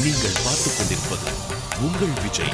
நீங்கள் பார்த்துக் கொண்டிருப்பது உங்கள் Vijay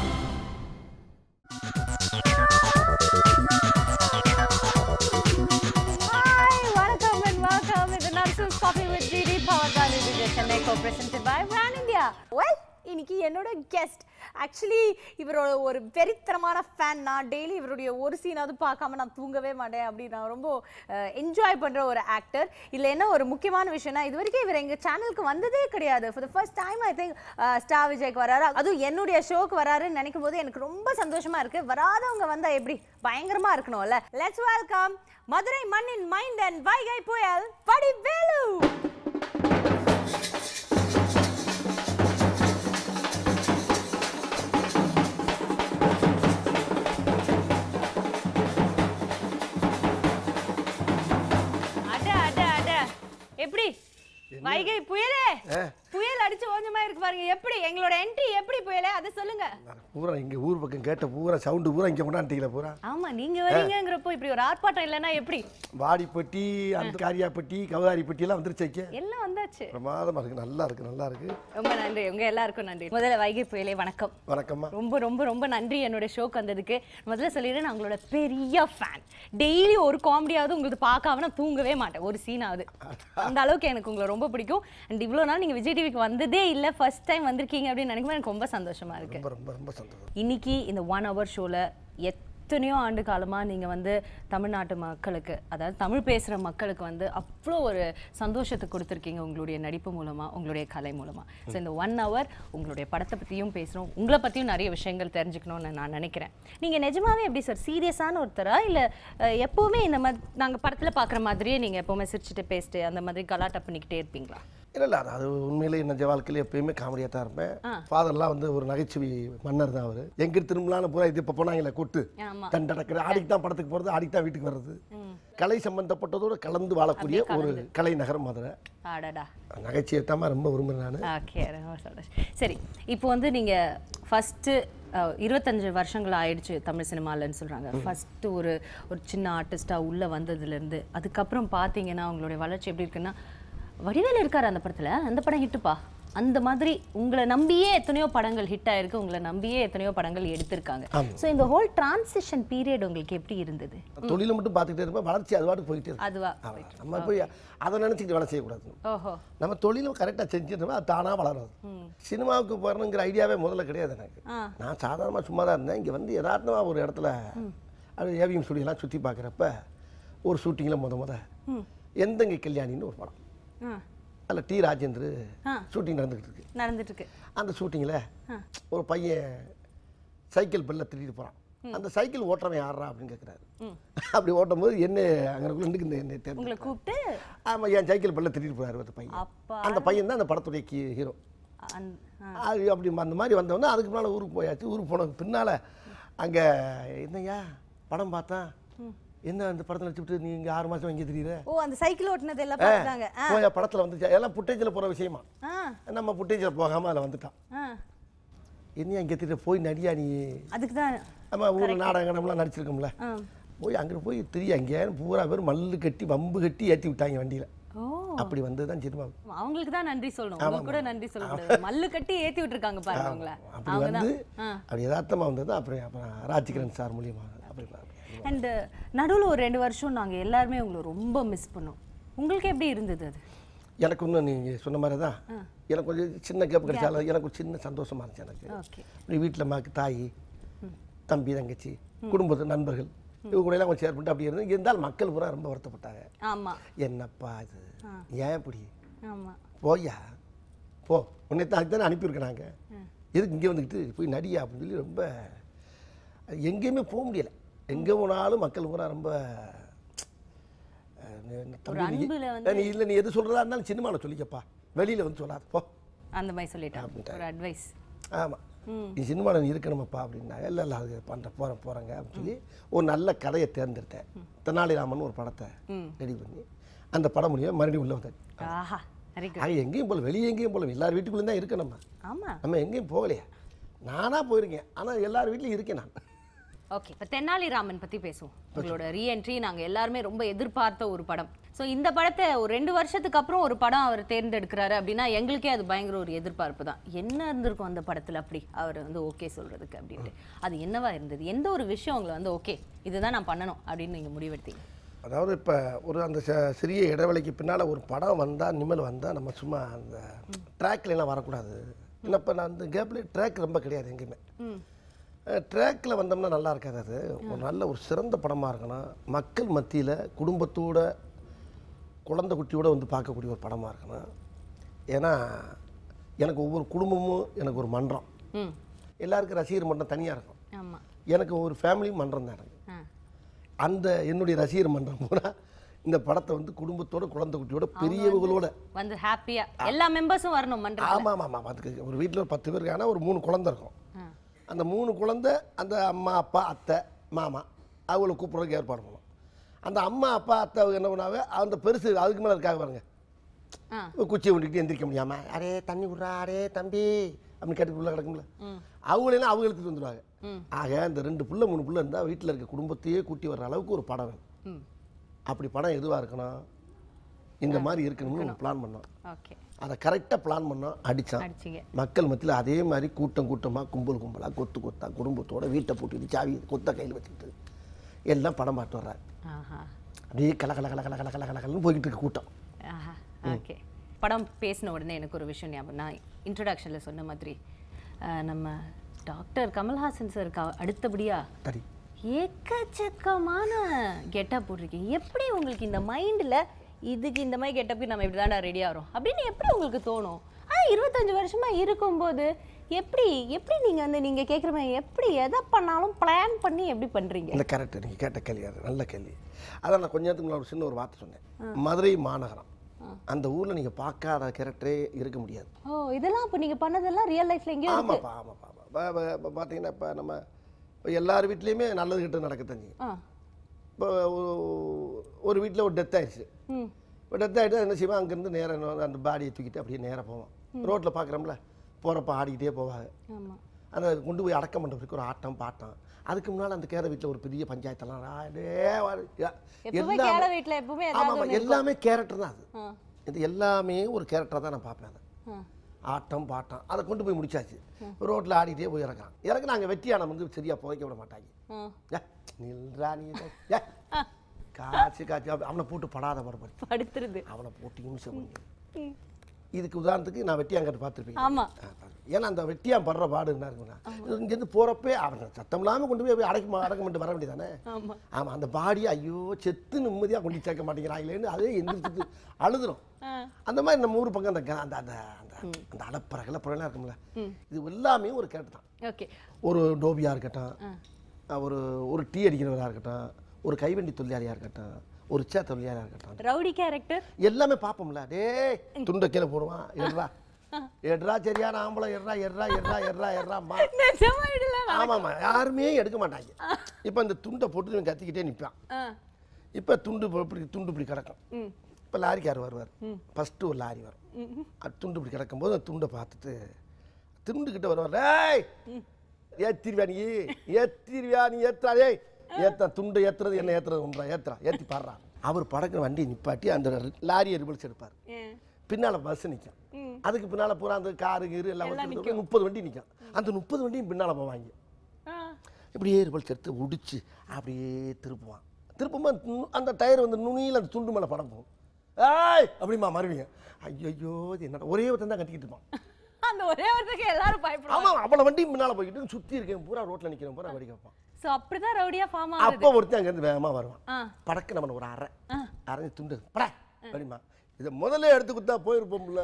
Hi, welcome and welcome to the Nurses Coffee with GD powered by Vijay Chennai co-presented by Brand India. Well, இன்னைக்கு என்னோட guest actually இவரோட ஒரு வெறித்தனமான ஃபேன் நான் டெய்லி இவருடைய ஒரு சீனாவது பார்க்காம நான் தூங்கவே மாட்டேன் அப்படி நான் ரொம்ப என்ஜாய் பண்ற ஒரு ஆக்டர் இதுல என்ன ஒரு முக்கியமான விஷயம்னா இது வரைக்கும் இவர் எங்க சேனலுக்கு வந்ததே கிடையாது for the first time I think star விஜய்க்கு வராரு அதுவும் என்னுடைய ஷோக்கு வராருன்னு நினைக்கும் போது எனக்கு ரொம்ப சந்தோஷமா இருக்கு வராதவங்க வந்தா எப்படி பயங்கரமா இருக்கணும்ல லெட்ஸ் வெல்கம் மதுரை மண்ணின் மைண்ட் அண்ட் வைகை புயல் வடிவேலு அட அட அட எப்படி வைகை புயலே புயல் அடிச்சு ஓஞ்சமா இருக்கு பாருங்க எப்படி எங்களோட என்ட்ரி எப்படி புயலே அதை சொல்லுங்க பூரா இங்கே ஊர் பக்கம் கேட்ட பூரா சவுண்டு பூரா இங்கே கொண்டாண்டிங்களே பூரா ஆமா நீங்க வரீங்கங்கிறப்போ இப்படி ஒரு ஆர்ப்பாட்டம் இல்லைன்னா எப்படி வாடிப்பட்டி அந்த காரியாப்பட்டி கவுதாரிப்பட்டி எல்லாம் வந்துருச்சு இங்கே எல்லாம் வந்தாச்சு பிரமாதமாக இருக்கு நல்லா இருக்கு நல்லா இருக்கு ரொம்ப நன்றி உங்க எல்லாருக்கும் நன்றி முதல்ல வைகை புயலே வணக்கம் வணக்கம்மா ரொம்ப ரொம்ப ரொம்ப நன்றி என்னோட ஷோக்கு வந்ததுக்கு முதல்ல சொல்லிடுறேன் நான் உங்களோட பெரிய ஃபேன் டெய்லி ஒரு காமெடியாவது உங்களுக்கு பார்க்காம நான் தூங்கவே மாட்டேன் ஒரு சீனாவது அந்த அளவுக்கு எனக்கு உங்களை ரொம்ப பிடிக்கும் அண்ட் இவ்வளோ நாள் நீங்கள் விஜய் டிவிக்கு வந்ததே இல்லை ஃபர்ஸ்ட் டைம் வந்திருக்கீங்க அப்படின்னு நினைக்கும் போது எனக்கு ரொம்ப சந்தோஷமா இருக்கு ரொம்ப ரொம்ப ரொம்ப சந்தோஷம் இன்னைக்கு இந்த ஒன் ஹவர் ஷோவில் எத்தனையோ ஆண்டு காலமாக நீங்கள் வந்து தமிழ்நாட்டு மக்களுக்கு அதாவது தமிழ் பேசுகிற மக்களுக்கு வந்து அவ்வளோ ஒரு சந்தோஷத்தை கொடுத்துருக்கீங்க உங்களுடைய நடிப்பு மூலமாக உங்களுடைய கலை மூலமாக ஸோ இந்த ஒன் ஹவர் உங்களுடைய படத்தை பற்றியும் பேசுகிறோம் உங்களை பற்றியும் நிறைய விஷயங்கள் தெரிஞ்சுக்கணும்னு நான் நினைக்கிறேன் நீங்கள் நிஜமாவே எப்படி சார் சீரியஸான ஒருத்தரா இல்லை எப்போவுமே இந்த மாதிரி நாங்கள் படத்தில் பார்க்குற மாதிரியே நீங்கள் எப்போவுமே சிரிச்சுட்டு பேசிட்டு அந்த மாதிரி கலாட்டா பண்ணிக்கிட்டே இருப்பீங்களா இல்லை இல்லை அது உண்மையிலே நிஜ வாழ்க்கையில் எப்பயுமே காமெடியாக தான் இருப்பேன் ஃபாதர்லாம் வந்து ஒரு நகைச்சுவை மன்னர் தான் அவர் எங்கே திரும்பலான்னு பூரா இது இப்போ போனாங்களே கூட்டு ஆமா. தண்டடக்கிற ஆடிக்கு தான் படத்துக்கு போகிறது ஆடிக்கு தான் வீட்டுக்கு வர்றது கலை சம்பந்தப்பட்டதோடு கலந்து வாழக்கூடிய ஒரு கலை நகரம் மதுரை ஆடாடா நகைச்சுவை தான் ரொம்ப விரும்புகிறேன் நான் ஓகே ரொம்ப சந்தோஷம் சரி இப்போ வந்து நீங்கள் ஃபஸ்ட்டு இருபத்தஞ்சு வருஷங்கள் ஆயிடுச்சு தமிழ் சினிமாலன்னு சொல்கிறாங்க ஃபஸ்ட்டு ஒரு ஒரு சின்ன ஆர்டிஸ்ட்டாக உள்ளே வந்ததுலேருந்து அதுக்கப்புறம் பார்த்தீங்கன்னா உங்களுடைய வளர்ச்சி எப்படி இருக்குன்னா வடிவேலு இருக்கார் அந்த படத்தில் அந்த படம் ஹிட்டுப்பா அந்த மாதிரி உங்களை நம்பியே எத்தனையோ படங்கள் ஹிட் ஆயிருக்கு உங்களை நம்பியே எத்தனையோ படங்கள் எடுத்திருக்காங்க ஸோ இந்த ஹோல் டிரான்சிஷன் பீரியட் உங்களுக்கு எப்படி இருந்தது தொழிலை மட்டும் பார்த்துக்கிட்டே இருப்பேன் வளர்ச்சி அது பாட்டுக்கு போயிட்டே இருக்கும் அதுவா ஆமா. நம்ம போய் அதை நினச்சிக்கிட்டு வேலை செய்யக்கூடாது ஓஹோ நம்ம தொழிலும் கரெக்டாக செஞ்சுட்டோம்னா அது தானாக வளரும் சினிமாவுக்கு போகிறணுங்கிற ஐடியாவே முதல்ல கிடையாது எனக்கு ஆ. நான் சாதாரணமாக சும்மா தான் இருந்தேன் இங்கே வந்து யதார்த்தமாக ஒரு இடத்துல அது ஏவிஎம் ஸ்டுடியோலாம் சுற்றி பார்க்குறப்ப ஒரு ஷூட்டிங்கில் முத முத எந்தங்க கல்யாணின்னு ஒரு படம் ஆ அதில் டி ராஜேந்திர ஆ. ஷூட்டிங் நடந்துக்கிட்டு இருக்கு நடந்துட்டு இருக்கு அந்த ஷூட்டிங்கில் ஒரு பையன் சைக்கிள் பெல்ல திருடிட்டு போகிறான் அந்த சைக்கிள் ஓட்டுறவன் யாரா அப்படின்னு கேட்குறாரு அப்படி ஓட்டும் போது என்ன அங்கே நின்றுக்கு என்ன தேர்ந்து உங்களை கூப்பிட்டு ஆமாம் என் சைக்கிள் பெல்ல திருடிட்டு போறாரு அந்த பையன் அப்பா அந்த பையன் தான் அந்த படத்துடைய கீ ஹீரோ அந்த- ஆ. அது அப்படி அந்த மாதிரி வந்தவொடனே அதுக்கு முன்னால் ஊருக்கு போயாச்சு ஊருக்கு போனதுக்கு பின்னால் அங்கே என்னய்யா படம் பார்த்தா என்ன அந்த படத்தில் வச்சுட்டு நீ இங்கே ஆறு மாதம் இங்கே தெரியுற ஓ அந்த சைக்கிள் ஓட்டுனது எல்லாம் பார்த்தாங்க ஆ போயா படத்தில் வந்துச்சு எல்லாம் புட்டேஜில் போகிற விஷயமா ஆ நம்ம புட்டேஜில் போகாமல் அதில் வந்துட்டான் ஆ என்னையா இங்கே தெரியுற போய் நடியா நீ அதுக்கு தான் நம்ம ஊர் நாடகம்லாம் நடிச்சிருக்கோம்ல ஆ போய் அங்கே போய் திரி அங்கே பூரா பேர் மல்லு கட்டி வம்பு கட்டி ஏற்றி விட்டாங்க வண்டியில் ஓ அப்படி வந்தது தான் சினிமா அவங்களுக்கு தான் நன்றி சொல்லணும் உங்களுக்கு கூட நன்றி சொல்ல கூடாது மல்லு கட்டி ஏத்தி விட்டுருக்காங்க பாருங்க அவங்கள அப்படி அவங்க வந்து தான் அப்படி யதார்த்தமாக வந்தது அப்புறம் அப்புறம் ராஜ்கிரண் சார் மூலியமாக அப்படி அப்படி. அண்ட் நடுவுல ஒரு ரெண்டு வருஷம் நாங்க எல்லாருமே உங்களை ரொம்ப மிஸ் பண்ணோம் உங்களுக்கு எப்படி இருந்தது அது எனக்கு இன்னும் நீங்கள் சொன்ன மாதிரி தான் எனக்கு கொஞ்சம் சின்ன கேப் கிடைச்சாலும் எனக்கு ஒரு சின்ன சந்தோஷமா இருந்துச்சு எனக்கு ஓகே இப்படி வீட்டில் மாக்கு தாய் தம்பி தங்கச்சி குடும்பத்து நண்பர்கள் இவங்க கூட எல்லாம் கொஞ்சம் ஷேர் பண்ணிட்டு அப்படி இருந்து இருந்தாலும் மக்கள் பூரா ரொம்ப வருத்தப்பட்டாங்க ஆமா என்னப்பா இது ஏன் இப்படி ஆமா போயா போ உன்னை தான் தானே அனுப்பியிருக்கேன் நாங்கள் எதுக்கு இங்கே வந்துக்கிட்டு போய் நடியா அப்படின்னு சொல்லி ரொம்ப அது எங்கேயுமே போக முடியல எங்கே போனாலும் மக்கள் பூரா ரொம்ப அஹ், நீ- தம்பி, நீ- அன்புல வந்து- நீ இல்லை நீ எது சொல்கிறதா இருந்தாலும் சினிமாவில் சொல்லிக்கப்பா வெளியில் வந்து சொல்லாத போ அந்த மாதிரி சொல்லிட்டாங்க ஒரு அட்வைஸ் ஆமாம் நீ சினிமாவில் நீ இருக்கணுமப்பா அப்படின்னாங்க இல்லை இல்லை அது பண்ணுற போகிறேன் போகிறேங்க அப்படின்னு சொல்லி ஒரு நல்ல கதையை தேர்ந்தெடுத்தேன் தெனாலிராமன் ஒரு படத்தை ரெடி பண்ணி அந்த படம் முடியும் மறுபடியும் உள்ளே வந்தேன் ஆஹா வெரி குட் நாங்கள் எங்கேயும் போகல வெளியே எங்கேயும் போகல எல்லார் வீட்டுக்குள்ளேயும் தான் இருக்கேன் நம்ம ஆமா நம்ம எங்கேயும் போகலையே நானாக போயிருக்கேன் ஆனால் எல்லார் வீட்லையும் இருக்கேன் நான் ஓகே இப்போ தென்னாலிராமன் பத்தி பேசுவோம் உங்களோட ரீஎன்ட்ரி நாங்க எல்லாருமே ரொம்ப எதிர்பார்த்த ஒரு படம் ஸோ இந்த படத்தை ஒரு ரெண்டு வருஷத்துக்கு அப்புறம் ஒரு படம் அவர் தேர்ந்தெடுக்கிறாரு அப்படின்னா எங்களுக்கே அது பயங்கர ஒரு எதிர்பார்ப்பு தான் என்ன இருந்திருக்கும் அந்த படத்துல அப்படி அவர் வந்து ஓகே சொல்றதுக்கு அப்படின்ட்டு அது என்னவா இருந்தது எந்த ஒரு விஷயம் உங்களை வந்து ஓகே இதுதான் நான் பண்ணணும் அப்படின்னு நீங்க முடிவெடுத்தீங்க அதாவது இப்போ ஒரு அந்த ச- சிறிய இடைவெளிக்கு பின்னால் ஒரு படம் வந்தால் நிமல் வந்தால் நம்ம சும்மா அந்த ட்ராக்ல எல்லாம் வரக்கூடாது ஏன்னா இப்போ நான் அந்த கேப்பில் ட்ராக் ரொம்ப கிடையாது எங்கேயுமே ம் ட்ராக்கில் வந்தோம்னா நல்லா இருக்காது அது ஒரு நல்ல ஒரு சிறந்த படமாக இருக்கணும் மக்கள் மத்தியில் குடும்பத்தோட குழந்தை குட்டியோட வந்து பார்க்கக்கூடிய ஒரு படமாக இருக்கணும் ஏன்னா எனக்கு ஒவ்வொரு குடும்பமும் எனக்கு ஒரு மன்றம் ம் எல்லாருக்கும் ரசிகர் மன்றம் தனியாக இருக்கும் ஆமா எனக்கு ஒரு ஃபேமிலி மன்றம் தான் எனக்கு ஆ அந்த என்னுடைய ரசிகர் மன்றம் பூரா இந்த படத்தை வந்து குடும்பத்தோட குழந்தை குட்டியோட பெரியவங்களோட வந்து ஹாப்பியா எல்லா மெம்பர்ஸும் வரணும் மன்ற ஆமாம் ஆமாம் ஆமாம் அதுக்கு ஒரு வீட்டில் ஒரு பத்து பேர் இருக்காங்கன்னா ஒரு மூணு குழந்தை இருக்கும் அந்த மூணு குழந்தை அந்த அம்மா அப்பா அத்தை மாமா அவங்கள கூப்பிட்றதுக்கு ஏற்பாடு பண்ணும் அந்த அம்மா அப்பா அத்தை அவங்க என்ன பண்ணாவே அந்த பெருசு அதுக்கு மேலே இருக்காங்க பாருங்க ஆ குச்சியை விட்டுக்கிட்டு எந்திரிக்க முடியாம அரே தண்ணி விட்றா அரே தம்பி அப்படின்னு கேட்டு உள்ள கிடக்கும்ல அவங்களெல்லாம் அவங்க எடுத்துட்டு வந்துடுவாங்க ம். ஆக இந்த ரெண்டு புள்ள மூணு புள்ள இருந்தால் வீட்டில் இருக்க குடும்பத்தையே கூட்டி வர்ற அளவுக்கு ஒரு படம் வேணும் ம் அப்படி படம் எதுவாக இருக்கணும் இந்த மாதிரி இருக்கணும்னு பிளான் பண்ணோம் ஓகே அதை கரெக்டாக பிளான் பண்ணோம் அடித்தான் அடிச்சிங்க மக்கள் மத்தியில் அதே மாதிரி கூட்டம் கூட்டமாக கும்பல் கும்பலாக கொத்து கொத்தா குடும்பத்தோட வீட்டை பூட்டிட்டு சாவி கொத்த கையில் வச்சுக்கிட்டு எல்லாம் படம் பார்த்து வர்றாரு ஆஹா அப்படியே கல கல கல கல கல கல கல கலன்னு போய்கிட்டு இருக்கு கூட்டம் ஆஹா ஓகே படம் பேசின உடனே எனக்கு ஒரு விஷயம் ஞாபகம் நான் இன்ட்ரடக்ஷனில் சொன்ன மாதிரி அஹ், நம்ம டாக்டர் கமல்ஹாசன் சாருக்கு அடுத்தபடியா தடி ஏக்கச்சக்கமான கெட்டப் போட்டிருக்கீங்க எப்படி உங்களுக்கு இந்த மைண்டில் இதுக்கு இந்த மாதிரி கெட்டப்புக்கு நம்ம இப்படி தாண்டா ரெடி ஆகிறோம் அப்படின்னு எப்படி உங்களுக்கு தோணும் ஆ இருபத்தஞ்சு வருஷமா இருக்கும்போது எப்படி எப்படி நீங்க வந்து நீங்க கேட்குற மாதிரி எப்படி எதை பண்ணாலும் பிளான் பண்ணி எப்படி பண்றீங்க இந்த கரெக்ட் நீங்கள் கேட்ட கேள்வி அது நல்ல கேள்வி அதான் நான் கொஞ்ச நேரத்துக்கு முன்னாடி ஒரு சின்ன ஒரு வார்த்தை சொன்னேன் மதுரை மாநகரம் அந்த ஊரில் நீங்கள் பார்க்காத கேரக்டரே இருக்க முடியாது ஓ இதெல்லாம் இப்போ நீங்க பண்ணதெல்லாம் ரியல் லைஃப்ல எங்கேயோ இருக்கு ஆமாப்பா ஆமாப்பா ஆமாம் இப்போ பார்த்தீங்கன்னா இப்போ நம்ம இப்போ எல்லார் வீட்லேயுமே நல்லது கிட்ட நடக்கத்தான் செய்யும் ஆ இப்போ ஒரு- ஒரு வீட்டில் ஒரு டெத் ஆயிடுச்சு ம் இப்போ டெத் ஆகிட்டு என்ன செய்வான் அங்கேருந்து நேராக அந்த பாடியை தூக்கிட்டு அப்படியே நேராக போவான் ரோட்டில் பார்க்குறோம்ல போகிறப்ப ஆடிக்கிட்டே போவாங்க ஆமா அந்த கொண்டு போய் அடக்கம் பண்ணுறதுக்கு ஒரு ஆட்டம் பாட்டம் அதுக்கு முன்னால் அந்த கேர வீட்டில் ஒரு பெரிய பஞ்சாயத்தெல்லாம் ஆடே வாரு- யா- எப்பவுமே எல்லாமே- கேள வீட்ல எப்பவுமே ஆமாம் ஏதாவது ஆமாம் எல்லாமே கேரக்டர் தான் அது ஆ இது எல்லாமே ஒரு கேரக்டர் தான் நான் பார்ப்பேன் அதை ஆ ஆட்டம் பாட்டம் அதை கொண்டு போய் முடிச்சாச்சு ரோட்டில் ஆடிக்கிட்டே போய் இறக்குறான் இறக்கு நாங்கள் வெட்டியானம் வந்து சரியாக புதைக்க விட மாட்டாங்க ஆ ஏ நில்றா நீ இதை. ஏ காய்ச்சி காய்ச்சி அப்படி அவனை போட்டு படாத படப்படுத்தி படுத்துருது அவனை போட்டு இம்சை பண்ணி இதுக்கு உதாரணத்துக்கு நான் வெட்டியாங்கிட்ட பார்த்துருப்பேன் ஆமா ஏன்னா அந்த வெட்டியான் படுற பாடு என்ன இருக்குன்னா இங்கேருந்து போகிறப்பே அவன் சத்தம் இல்லாமல் கொண்டு போய் அடக்க அடக்க பண்ணிட்டு வர வேண்டியதானே ஆமா ஆமாம் அந்த பாடியை ஐயோ செத்து நிம்மதியாக கொண்டு சேர்க்க மாட்டேங்கிறாங்களேன்னு அதே எந்திரிச்சிட்டு அழுதுரும் ஆ அந்த மாதிரி நம்ம ஊர் பக்கம் அந்த க- அந்த அந்த அந்த அந்த அலப்பறை கிளப்புறலாம் இருக்கும்ல இது எல்லாமே ஒரு கேரக்டர் தான் ஓகே ஒரு டோபியாக இருக்கட்டும் அஹ் ஒரு ஒரு டீ அடிக்கிறவராக இருக்கட்டும் ஒரு கைவண்டி தொழிலாளியாக இருக்கட்டும் ஒரு ரிச்சா தொழிலாளியாக இருக்கட்டும் ரவுடி கேரக்டர் எல்லாமே பார்ப்போம்ல டேய் துண்டை கீழே போடுவான் எட்ரா எட்ரா சரியான ஆம்பளை எட்ரா எட்ரா எட்ரா எட்ரா எட்ராம்மா நிஜமாயிடல ஆமாம்மா யாருமே எடுக்க மாட்டாங்க இப்போ இந்த துண்டை போட்டு இவன் கத்திக்கிட்டே நிற்பான் ஆ இப்போ துண்டு இப்ப இப்படி துண்டு இப்படி கிடக்கும் ம் இப்போ லாரிக்கார் வருவார் ஃபஸ்ட்டு ஒரு லாரி வரும் அது துண்டு இப்படி கிடக்கும்போது அந்த துண்டை பார்த்துட்டு துண்டுக்கிட்ட வருவார் ஏய் ஏத்திருவியா நீ ஏத்திருவியா நீ ஏத்துறா ஏய் ஏத்த துண்டு ஏத்துறது என்ன ஏத்துறது ஒன்றா ஏத்துறா ஏத்தி பாடுறா அவர் படக்கு வண்டி நிப்பாட்டி அந்த லாரியை ரிவல்ஸ் எடுப்பார் ஏன் பின்னால் பஸ் நிற்கும் ம். அதுக்கு பின்னால் பூரா அந்த காரு கீரு எல்லாம் வச்சு முப்பது வண்டி நிற்கும் அந்த முப்பது வண்டியும் பின்னால் போவாங்க ஆ இப்படியே ரிவல்ஸ் எடுத்து உடிச்சு அப்படியே திருப்புவான் திருப்பும்போது நு- அந்த டயர் வந்து நுனியில் அந்த துண்டு மேலே படம் போகும் ஏய் அப்படிமா மறுபடியும் ஐயோ இது என்னடா ஒரே ஒருத்தன் தான் கட்டிக்கிட்டு இருப்பான் அந்த ஒரே ஒருத்தருக்கு எல்லாரும் பயப்படுவாங்க ஆமாம் அவ்வளோ வண்டியும் பின்னால் போய்கிட்டு சுற்றி இருக்கேன் பூரா ரோட்டில் நிற்கிறேன் பூரா வெடி வைப்பான் சோ அப்படிதான் ரவுடியா ஃபார்ம் ஆகுது அப்போ ஒருத்தன் அங்கேருந்து வேகமாக வருவான் ஆ படக்கு நம்ம ஒரு அரை ஆ அரைஞ்சு துண்டு பட அப்படிமா இதை முதல்ல எடுத்து கொடுத்தா போயிருப்போம்ல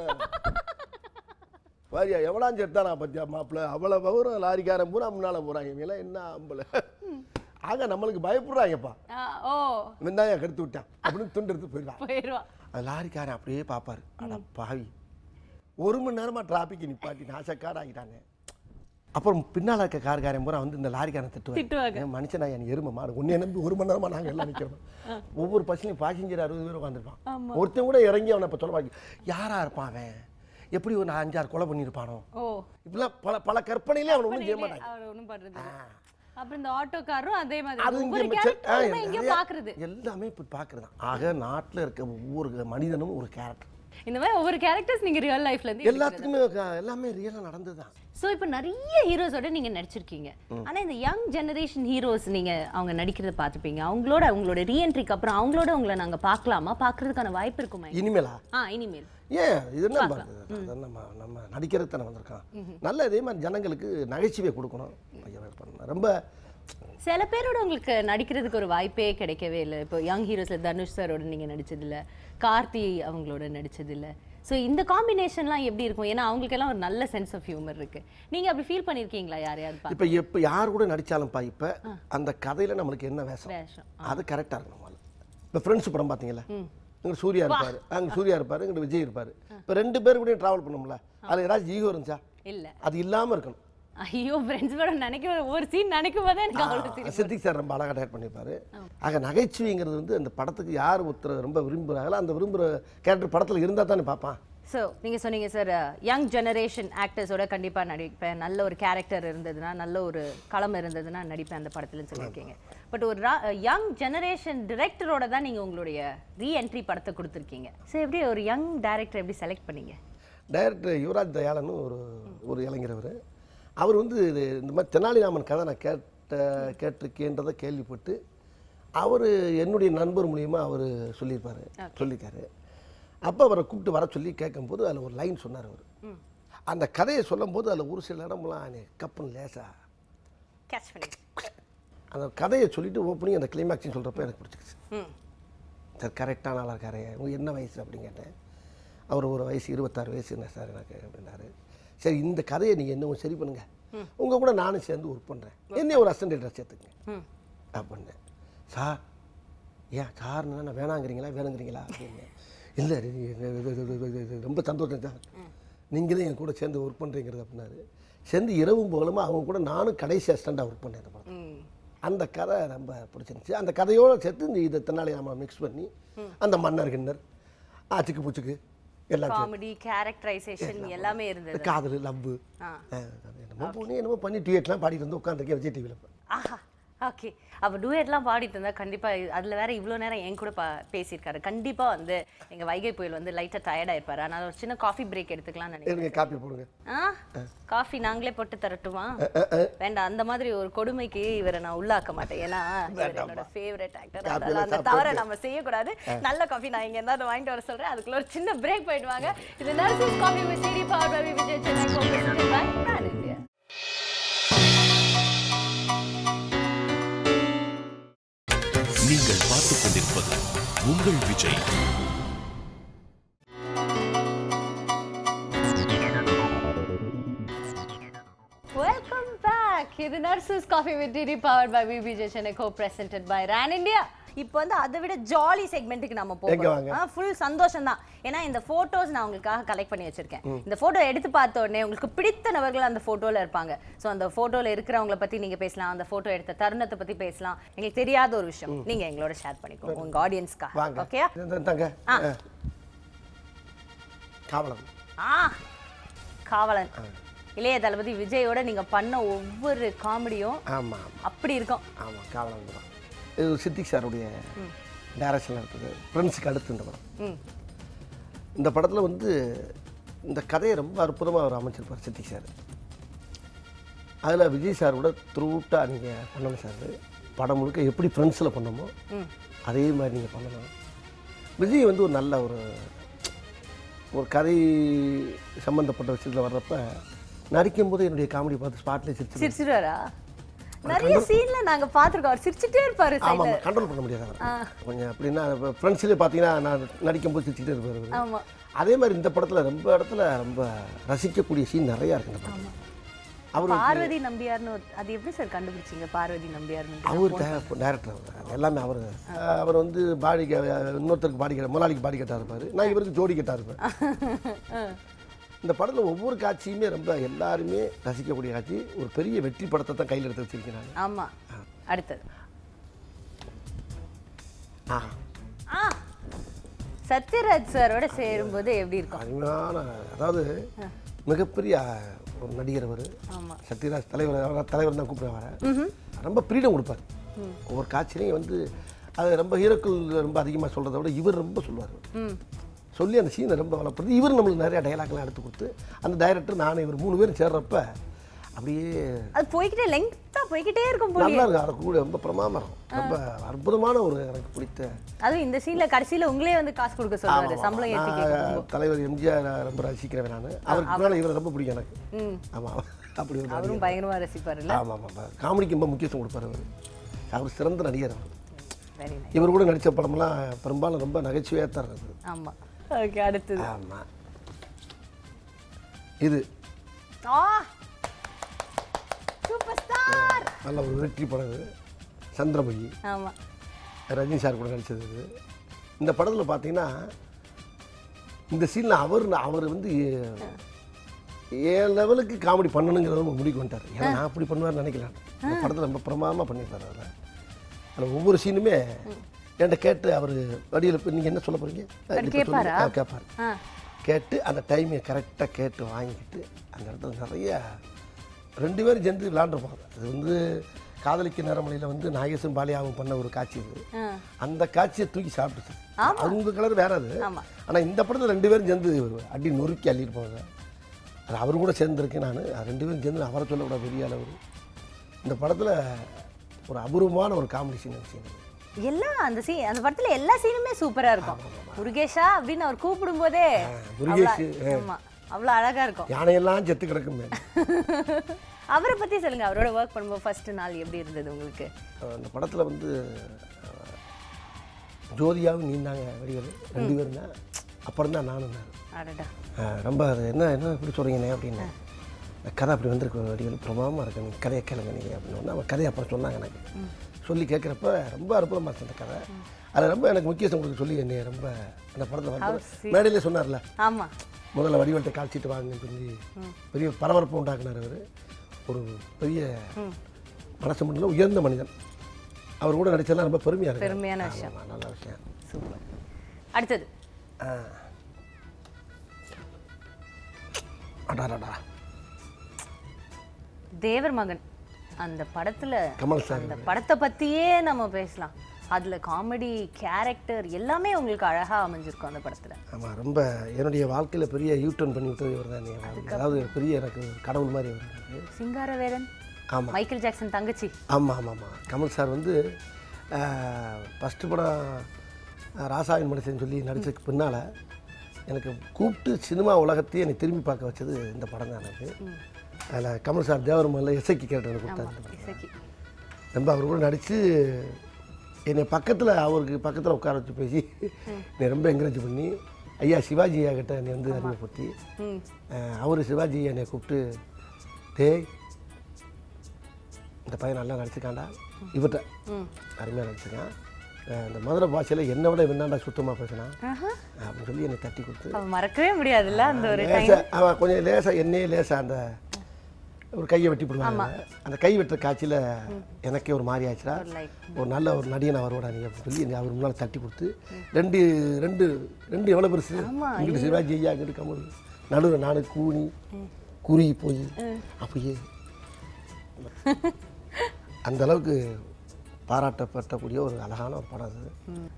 வாரியா எவ்வளாஞ்சு எடுத்தானா பத்தியா மாப்பிள்ள அவ்வளோ வரும் லாரிக்காரன் பூரா முன்னால் போகிறாங்க இவங்கெல்லாம் என்ன ஆம்பளை ஆக நம்மளுக்கு பயப்படுறாங்கப்பா ஆ, ஓ இவன் தான் கெடுத்து விட்டான் அப்படின்னு துண்டு எடுத்து போயிடுவான் போயிடுவா அது லாரிக்காரன் அப்படியே பார்ப்பாரு அட பாவி ஒரு மணி நேரமாக டிராஃபிக் நிப்பாட்டி நாசக்காடு ஆகிட்டாங்க அப்புறம் பின்னால் இருக்க கார்காரன் பூரா வந்து இந்த லாரிக்காரன் திட்டுவாங்க. திட்டுவாங்க ஏன் மனுஷனா என் எருமை மாடு உன்னை நம்பி ஒரு மணி நேரமா நாங்கள் எல்லாம் நிற்கிறோம் ஒவ்வொரு பஸ்லையும் பாசஞ்சர் அறுபது பேர் உட்காந்துருப்பான் ஒருத்தன் கூட இறங்கி அவனை இப்போ சொல்லுவாங்க யாரா இருப்பான் அவன் எப்படி ஒரு அஞ்சாறு கொலை பண்ணியிருப்பானோ ஓ இப்படிலாம் பல பல கற்பனையிலே அவனை ஒன்றும் செய்ய மாட்டாங்க அவர் ஒண்ணும் பண்றது ஆ. அப்புறம் இந்த ஆட்டோக்காரரும் அதே மாதிரி அது ஒவ்வொரு இங்கே கேரக்டர் எங்கேயோ பாக்குறது எல்லாமே இப்போ பார்க்குறது ஆக நாட்டில் இருக்க ஒவ்வொரு மனிதனும் ஒரு கேரக்டர் இந்த மாதிரி ஒவ்வொரு கேரக்டர்ஸ் நீங்க ரியல் லைஃப்ல இருந்து எல்லாத்துக்குமே க- எல்லாமே ரியலாக நடந்தது தான் சோ இப்போ நிறைய ஹீரோஸோட நீங்க நடிச்சிருக்கீங்க ஆனா இந்த யங் ஜெனரேஷன் ஹீரோஸ் நீங்க அவங்க நடிக்கிறத பார்த்துப்பீங்க அவங்களோட அவங்களோட ரீஎன்ட்ரிக்கு அப்புறம் அவங்களோட உங்களை நாங்க பார்க்கலாமா பார்க்கறதுக்கான வாய்ப்பு இருக்குமா இனிமேலா ஆ இனிமேல் ஏன் இது என்ன பண்ணுறது அது நம்ம நம்ம நடிக்கிறதுக்கு தானே வந்திருக்கான் நல்ல இதே மாதிரி ஜனங்களுக்கு நகைச்சுவை கொடுக்கணும் ஐயா, பண்ணணும் ரொம்ப சில பேரோட உங்களுக்கு நடிக்கிறதுக்கு ஒரு வாய்ப்பே கிடைக்கவே இல்லை இப்போ யங் ஹீரோஸ்ல தனுஷ் சாரோட நீங்க நடிச்சது இல்ல கார்த்தி அவங்களோட நடிச்சது இல்ல ஸோ இந்த காம்பினேஷன்லாம் எப்படி இருக்கும் ஏன்னா அவங்களுக்கெல்லாம் ஒரு நல்ல சென்ஸ் ஆஃப் ஹியூமர் இருக்கு நீங்க அப்படி ஃபீல் பண்ணிருக்கீங்களா யாரையாவது பார்த்து இப்போ எப்போ யார் கூட நடித்தாலும்ப்பா இப்போ அந்த கதையில் நம்மளுக்கு என்ன வேஷம் வேஷம் அது கரெக்டாக இருக்கணும் முதல்ல இப்போ ஃப்ரெண்ட்ஸ் படம் பார்த்தீங்களா இங்கே சூர்யா இருப்பார் அங்கே சூர்யா இருப்பார் இங்கே விஜய் இருப்பார் இப்போ ரெண்டு பேர் கூட ட்ராவல் பண்ணோம்ல அதில் ஏதாச்சும் ஈகோ இருந்துச்சா இல்ல அது இல்லாமல் இருக்கணும் ஐயோ ஃப்ரெண்ட்ஸ் படம் நினைக்க ஒரு சீன் நினைக்கும் போதே எனக்கு அவ்வளோ சிரிப்பு சித்திக் சார் ரொம்ப அழகாக டேட் பண்ணியிருப்பாரு ஆக நகைச்சுவைங்கிறது வந்து அந்த படத்துக்கு யார் ஒருத்தர் ரொம்ப விரும்புகிறாங்களோ அந்த விரும்புகிற கேரக்டர் படத்தில் இருந்தால் தானே பார்ப்பான் ஸோ நீங்க சொன்னீங்க சார் யங் ஜெனரேஷன் ஆக்டர்ஸோட கண்டிப்பா நடிப்பேன் நல்ல ஒரு கேரக்டர் இருந்ததுன்னா நல்ல ஒரு களம் இருந்ததுன்னா நடிப்பேன் அந்த படத்துலன்னு சொல்லியிருக்கீங்க பட் ஒரு யங் ஜெனரேஷன் டிரெக்டரோட தான் நீங்க உங்களுடைய ரீஎன்ட்ரி படத்தை கொடுத்துருக்கீங்க ஸோ எப்படி ஒரு யங் டைரக்டர் எப்படி செலக்ட் பண்ணீங்க டைரக்டர் யுவராஜ் தயாளன்னு ஒரு ஒரு இளைஞர் அவர் அவர் வந்து இது இந்த மாதிரி தெனாலிராமன் கதை நான் கேட்ட கேட்டிருக்கேன்றதை கேள்விப்பட்டு அவர் என்னுடைய நண்பர் மூலியமா அவர் சொல்லியிருப்பார் சொல்லியிருக்காரு அப்போ அவரை கூப்பிட்டு வர சொல்லி கேட்கும்போது அதில் ஒரு லைன் சொன்னார் அவர் அந்த கதையை சொல்லும்போது அதில் ஒரு சில இடம்லாம் எனக்கு கப்புன்னு லேசா கேட்ச் பண்ணி அந்த கதையை சொல்லிட்டு ஓப்பனிங் அந்த கிளைமேக்ஸையும் சொல்கிறப்ப எனக்கு பிடிச்சிருச்சு ம் சார் கரெக்டான ஆளாக இருக்காரு உங்க என்ன வயசு அப்படின்னு கேட்டேன் அவர் ஒரு வயசு இருபத்தாறு வயசு என்ன சார் எனக்கு அப்படின்னாரு சரி இந்த கதையை நீங்கள் இன்னும் சரி பண்ணுங்க உங்கள் கூட நானும் சேர்ந்து ஒர்க் பண்ணுறேன் என்னைய ஒரு அசிஸ்டன்ட் சேர்த்துக்குங்க ம் அப்படின்னேன் சார் ஏன் சார்னா நான் வேணாங்கிறீங்களா வேணுங்கிறீங்களா அப்படின்னு இல்லை ரொம்ப சந்தோஷம் சார் நீங்களே என் கூட சேர்ந்து ஒர்க் பண்ணுறீங்கிறது அப்படின்னாரு சேர்ந்து இரவும் போகலுமா அவங்க கூட நானும் கடைசி அசிஸ்டண்ட்டாக ஒர்க் பண்ணேன் அந்த படத்துல. ம் அந்த கதை ரொம்ப பிடிச்சிருந்துச்சு அந்த கதையோடு சேர்த்து இந்த இதை தன்னாலே நம்ம மிக்ஸ் பண்ணி அந்த மன்னர் கிண்ணர் ஆச்சுக்கு பூச்சுக்கு எல்லாம் சேர்த்து. காமெடி கேரக்டரைசேஷன் எல்லாமே இருந்தது காதல் லவ்வு ஆ என்னமோ பண்ணி என்னமோ பண்ணி டிஎட்லாம் பாடிட்டு வந்து உட்காந்துருக்கேன் விஜய் டிவியில் ஆஹா ஓகே அப்போ டூயட்லாம் பாடிட்டு இருந்தா கண்டிப்பா அதுல வேற இவ்வளோ நேரம் என் கூட பா பேசியிருக்காரு கண்டிப்பா வந்து எங்க வைகை புயல் வந்து லைட்டா டயர்டா இருப்பாரு அதனால ஒரு சின்ன காஃபி பிரேக் எடுத்துக்கலாம்னு நினைக்கிறேன் எனக்கு காப்பி போடுங்க ஆ காஃபி நாங்களே போட்டு தரட்டுமா வேண்டாம் அந்த மாதிரி ஒரு கொடுமைக்கு இவரை நான் உள்ளாக்க மாட்டேன் ஏன்னா இவர் என்னோட ஃபேவரட் ஆக்டர் Coffee அதனால எல்லாம் அந்த சாப்பிட்டு. தவறை நம்ம செய்யக்கூடாது நல்ல காஃபி நான் இங்க இருந்தாலும் வாங்கிட்டு வர சொல்றேன் அதுக்குள்ள ஒரு சின்ன பிரேக் போயிட்டு வாங்க இது Narasus coffee with DD power by Vijay Chennai கோபுரத்தில் நான் இந்தியா நீங்கள் பார்த்துக் கொண்டிருப்பது உங்கள் விஜய் வெல்கம் பேக் இது Narasus coffee with DD power by PBJ Chennai co presented by ரேன் இந்தியா இப்போ வந்து அதை விட ஜாலி செக்மெண்ட்டுக்கு நம்ம எங்க வாங்க? போகிறோம் ஃபுல் சந்தோஷம் தான் ஏன்னா இந்த போட்டோஸ் நான் உங்களுக்காக கலெக்ட் பண்ணி வச்சிருக்கேன் இந்த போட்டோ எடுத்து பார்த்த உடனே உங்களுக்கு பிடித்த நபர்கள் அந்த போட்டோல இருப்பாங்க ஸோ அந்த போட்டோல இருக்கிறவங்கள பத்தி நீங்க பேசலாம் அந்த போட்டோ எடுத்த தருணத்தை பத்தி பேசலாம் எங்களுக்கு தெரியாத ஒரு விஷயம் நீங்க எங்களோட ஷேர் பண்ணிக்கோங்க உங்க ஆடியன்ஸ்க்காக வாங்க ஓகே இந்த- தாங்க ஆ. ஆ. காவலன் ஆ காவலன் இளைய தளபதி விஜயோட நீங்க பண்ண ஒவ்வொரு காமெடியும் ஆமாம் ஆமாம் அப்படி இருக்கும் ஆமாம் காவலன் படம் இது சித்திக் சாருடைய டைரக்ஷனில் இருக்குது ஃப்ரெண்ட்ஸுக்கு அடுத்து இந்த படம் ம் இந்த படத்தில் வந்து இந்த கதையை ரொம்ப அற்புதமாக அவர் அமைச்சிருப்பார் சித்திக் சார் அதில் விஜய் சார் கூட த்ரூட்டாக நீங்கள் பண்ணணும் சார் படம் முழுக்க எப்படி ஃப்ரெண்ட்ஸில் பண்ணமோ ம் அதே மாதிரி நீங்கள் பண்ணணும் விஜய் வந்து ஒரு நல்ல ஒரு ஒரு கதை சம்மந்தப்பட்ட விஷயத்தில் வர்றப்ப நடிக்கும் போது என்னுடைய காமெடி பார்த்து ஸ்பாட்லேயே சிரிச்சு சிரிச்சிருவாரா நிறைய சீன்ல நாங்க பாத்துருக்கோம் அவர் சிரிச்சிட்டே இருப்பாரு ஆமாம் சைடுல கண்ட்ரோல் பண்ண முடியாது அவர் கொஞ்சம் அப்படின்னா ஃப்ரெண்ட்ஸ்லேயே பார்த்தீங்கன்னா நான் நடிக்கும் போது சிரிச்சுட்டே இருப்பார் அவரு. ஆமா அதே மாதிரி இந்த படத்தில் ரொம்ப இடத்துல ரொம்ப ரசிக்கக்கூடிய சீன் நிறையா இருக்கு இந்த படத்தில் அவர் பார்வதி நம்பியார்னு ஒரு- அது எப்படி சார் கண்டுபிடிச்சீங்க பார்வதி நம்பியார்னு அவர் டைரக்டர் அவர் எல்லாமே அவர் அவர் வந்து பாடி இன்னொருத்தருக்கு பாடி கட்ட முதலாளிக்கு பாடி கட்டா இருப்பார் நான் இவருக்கு ஜோடி கட்டா இருப்பேன் இந்த படத்தில் ஒவ்வொரு காட்சியுமே ரொம்ப எல்லாருமே ரசிக்கக்கூடிய காட்சி ஒரு பெரிய வெற்றி படத்தை தான் கையில் எடுத்து வச்சிருக்கேன் நான் ஆமா அடுத்தது ஆ ஆ சத்யராஜ் சாரோட சேரும்போது எப்படி இருக்கும் அருமையான அதாவது மிகப்பெரிய ஒரு நடிகர் அவர் ஆமா சத்யராஜ் தலைவர் அவர் தலைவர் தான் கூப்பிடுவார் ரொம்ப ஃப்ரீடம் கொடுப்பார் ஒவ்வொரு காட்சியிலையும் வந்து அது ரொம்ப ஹீரோக்கள் ரொம்ப அதிகமாக சொல்கிறத விட இவர் ரொம்ப சொல்லுவார் ம் சொல்லி அந்த சீனை ரொம்ப வளர்ப்புறது இவர் நம்மளுக்கு நிறைய டயலாக்லாம் எடுத்து கொடுத்து அந்த டைரக்டர் நானும் இவர் மூணு பேரும் சேர்றப்ப அப்படியே அது போய்கிட்டே லெங்க்த்தா போய்கிட்டே இருக்கும் போல நல்லா இருக்கும் அதை கூட ரொம்ப பிரமாதம் இருக்கும் ரொம்ப அற்புதமான ஒரு எனக்கு பிடித்த அதுவும் இந்த சீன்ல கடைசியில உங்களே வந்து காசு கொடுக்க சொல்லுவாரு ஆமா, சம்பளம் ஏத்தி நான் கேட்கும் தலைவர் எம்ஜிஆர் ரொம்ப ரசிக்கிறேன் நான் அவருக்கு மேலே இவரை ரொம்ப பிடிக்கும் எனக்கு ம் ஆமாம் அப்படி ஒரு அவரும் பயங்கரமா ரசிப்பாருல்ல ஆமாம் ஆமாம் காமெடிக்கு ரொம்ப முக்கியத்துவம் கொடுப்பார் அவர் அவர் சிறந்த நடிகர் அவர் வெரி நைஸ் இவர் கூட நடித்த படம்லாம் பெரும்பாலும் ரொம்ப நகைச்சுவையாக தான் இருக்குது ஆமா ஓகே அடுத்தது ஆமாம் இது ஆ சூப்பர் ஸ்டார் நல்ல ஒரு வெற்றி படம் இது சந்திரமுகி ஆமா ரஜினி சார் கூட நடிச்சது இது இந்த படத்தில் பார்த்தீங்கன்னா இந்த சீனில் அவர் அவர் வந்து ஏன் லெவலுக்கு காமெடி பண்ணணுங்கிறத ஒரு முடிவுக்கு வந்துட்டார் ஏன்னா நான் அப்படி பண்ணுவார்னு நினைக்கிறேன் இந்த படத்தில் ரொம்ப பிரமாதமாக பண்ணியிருப்பார் அதில் அதில் ஒவ்வொரு சீனுமே என்கிட்ட கேட்டு அவர் வடிவில் இப்போ நீங்கள் என்ன சொல்ல போகிறீங்க கேட்பாரா? கேட்பார் ஆ கேட்டு அந்த டைமை கரெக்டாக கேட்டு வாங்கிட்டு அந்த இடத்துல நிறைய ரெண்டு பேரும் சேர்ந்து விளாண்டுருப்பாங்க அது வந்து காதலிக்க நேரமலையில் வந்து நாகேசும் பாலியாவும் பண்ண ஒரு காட்சி இது ஆ அந்த காட்சியை தூக்கி சாப்பிட்டுச்சு அவங்க கலர் வேற அது ஆமா. ஆனால் இந்த படத்தில் ரெண்டு பேரும் சேர்ந்து அடி நொறுக்கி அள்ளியிருப்பாங்க அது அவர் கூட சேர்ந்துருக்கேன் நான் ரெண்டு பேரும் சேர்ந்து அவரை சொல்லக்கூடாது பெரிய அளவு இந்த படத்தில் ஒரு அபூர்வமான ஒரு காமெடி சீன் சீன் எல்லாம் அந்த சீன் அந்த படத்துல எல்லா சீனுமே சூப்பரா இருக்கும் முருகேஷா அப்படின்னு அவர் கூப்பிடும் போதே முருகேஷ், ஆமா அவ்வளவு அழகா இருக்கும் யானையெல்லாம் செத்து கிடக்குமே அவரை பத்தி சொல்லுங்க அவரோட ஒர்க் பண்ணும்போது ஃபர்ஸ்ட் நாள் எப்படி இருந்தது உங்களுக்கு அந்த படத்தில் வந்து அஹ், ஜோதியாவும் நீந்தாங்க வடிவேலு ரெண்டு பேரும் தான் அப்புறம் தான் நானும் தான் அடடா அஹ், ரொம்ப அது என்ன என்ன இப்படி சொல்கிறீங்கண்ணே அப்படின்னு இந்த கதை அப்படி வந்திருக்கு வடிவேலு பிரமாதமாக இருக்கு நீங்கள் கதையை கேளுங்க நீங்கள் அப்படின்னு ஒன்று அவன் கதையை அப்புறம் சொன்னாங்க எனக்கு சொல்லி கேட்குறப்ப ரொம்ப அற்புதமாக இருந்துச்சு அந்த கதை அது ரொம்ப எனக்கு முக்கியத்துவம் கொடுக்க சொல்லி என்னை ரொம்ப அந்த படத்தில் வந்து மேடையிலே சொன்னார்ல ஆமா முதல்ல வடிவல்கிட்ட காய்ச்சிட்டு வாங்கன்னு சொல்லி பெரிய பரபரப்பு உண்டாக்குனார் அவர் ஒரு பெரிய மனசு மண்டல உயர்ந்த மனிதன் அவர் கூட நடிச்சதெல்லாம் ரொம்ப பெருமையாக இருக்கு பெருமையான விஷயம் ஆமா, நல்ல விஷயம் சூப்பர் அடுத்தது ஆ. அடாடாடா தேவர் மகன் அந்த படத்துல கமல் சார் அந்த படத்தை பத்தியே நம்ம பேசலாம் அதுல காமெடி கேரக்டர் எல்லாமே உங்களுக்கு அழகா அமைஞ்சிருக்கும் அந்த படத்துல ஆமாம் ரொம்ப என்னுடைய வாழ்க்கையில் பெரிய யூ டர்ன் பண்ணி விட்டது இவர் தான் அதாவது பெரிய எனக்கு கடவுள் மாதிரி இவர் எனக்கு சிங்காரவேலன் ஆமாம் மைக்கேல் ஜாக்சன் தங்கச்சி ஆமாம் ஆமாம் ஆமாம் கமல் சார் வந்து ஃபஸ்ட்டு படம் ஆஹ், ராசாவின் மனுஷன் சொல்லி நடிச்சதுக்கு பின்னால் எனக்கு கூப்பிட்டு சினிமா உலகத்தையே என்னை திரும்பி பார்க்க வச்சது இந்த படம் தான் எனக்கு அதில் கமல் சார் தேவரமல்ல இசைக்கு கேட்டு கொடுத்தாரு இந்த படம். இசக்கி ரொம்ப அவர் கூட நடித்து என்னை பக்கத்தில் அவருக்கு பக்கத்தில் உட்கார வச்சு பேசி என்னை ரொம்ப என்கரேஜ் பண்ணி ஐயா சிவாஜி ஐயா கிட்ட என்னை வந்து அறிமுகப்படுத்தி ம் அவர் சிவாஜி என்னை கூப்பிட்டு டேய் இந்த பையன் நல்லா நடிச்சிருக்காண்டா இவர்கிட்ட ம் அருமையாக நடிச்சிருக்கான் அஹ் இந்த மதுரை பாஷையில் என்னை விட இவனாண்டா சுத்தமாக பேசினான் ஆஹா. அப்படின்னு சொல்லி என்னை தட்டி கொடுத்து அவ மறக்கவே முடியாதுல்ல அந்த ஒரு டைம் லேசா அவன் கொஞ்சம் லேசாக என்னையே லேசாக அந்த ஒரு கையை வெட்டி போடுவாங்க அந்த கை வெட்டுற காட்சியில் எனக்கே ஒரு மாதிரி ஆச்சுடா ஒரு லைக் ஒரு நல்ல ஒரு நடிகன் அவரோட நீ அப்படின்னு சொல்லி என்னை அவர் முன்னால் தட்டி கொடுத்து ரெண்டு ரெண்டு ரெண்டு எவ்வளோ பெருசு இங்கிட்டு சிவாஜி ஐயா அங்கிட்டு கமல் நடுவில் நானு கூனி குறுகி போய் அப்படியே அந்த அளவுக்கு பாராட்டப்பட்டக்கூடிய ஒரு அழகான ஒரு படம் அது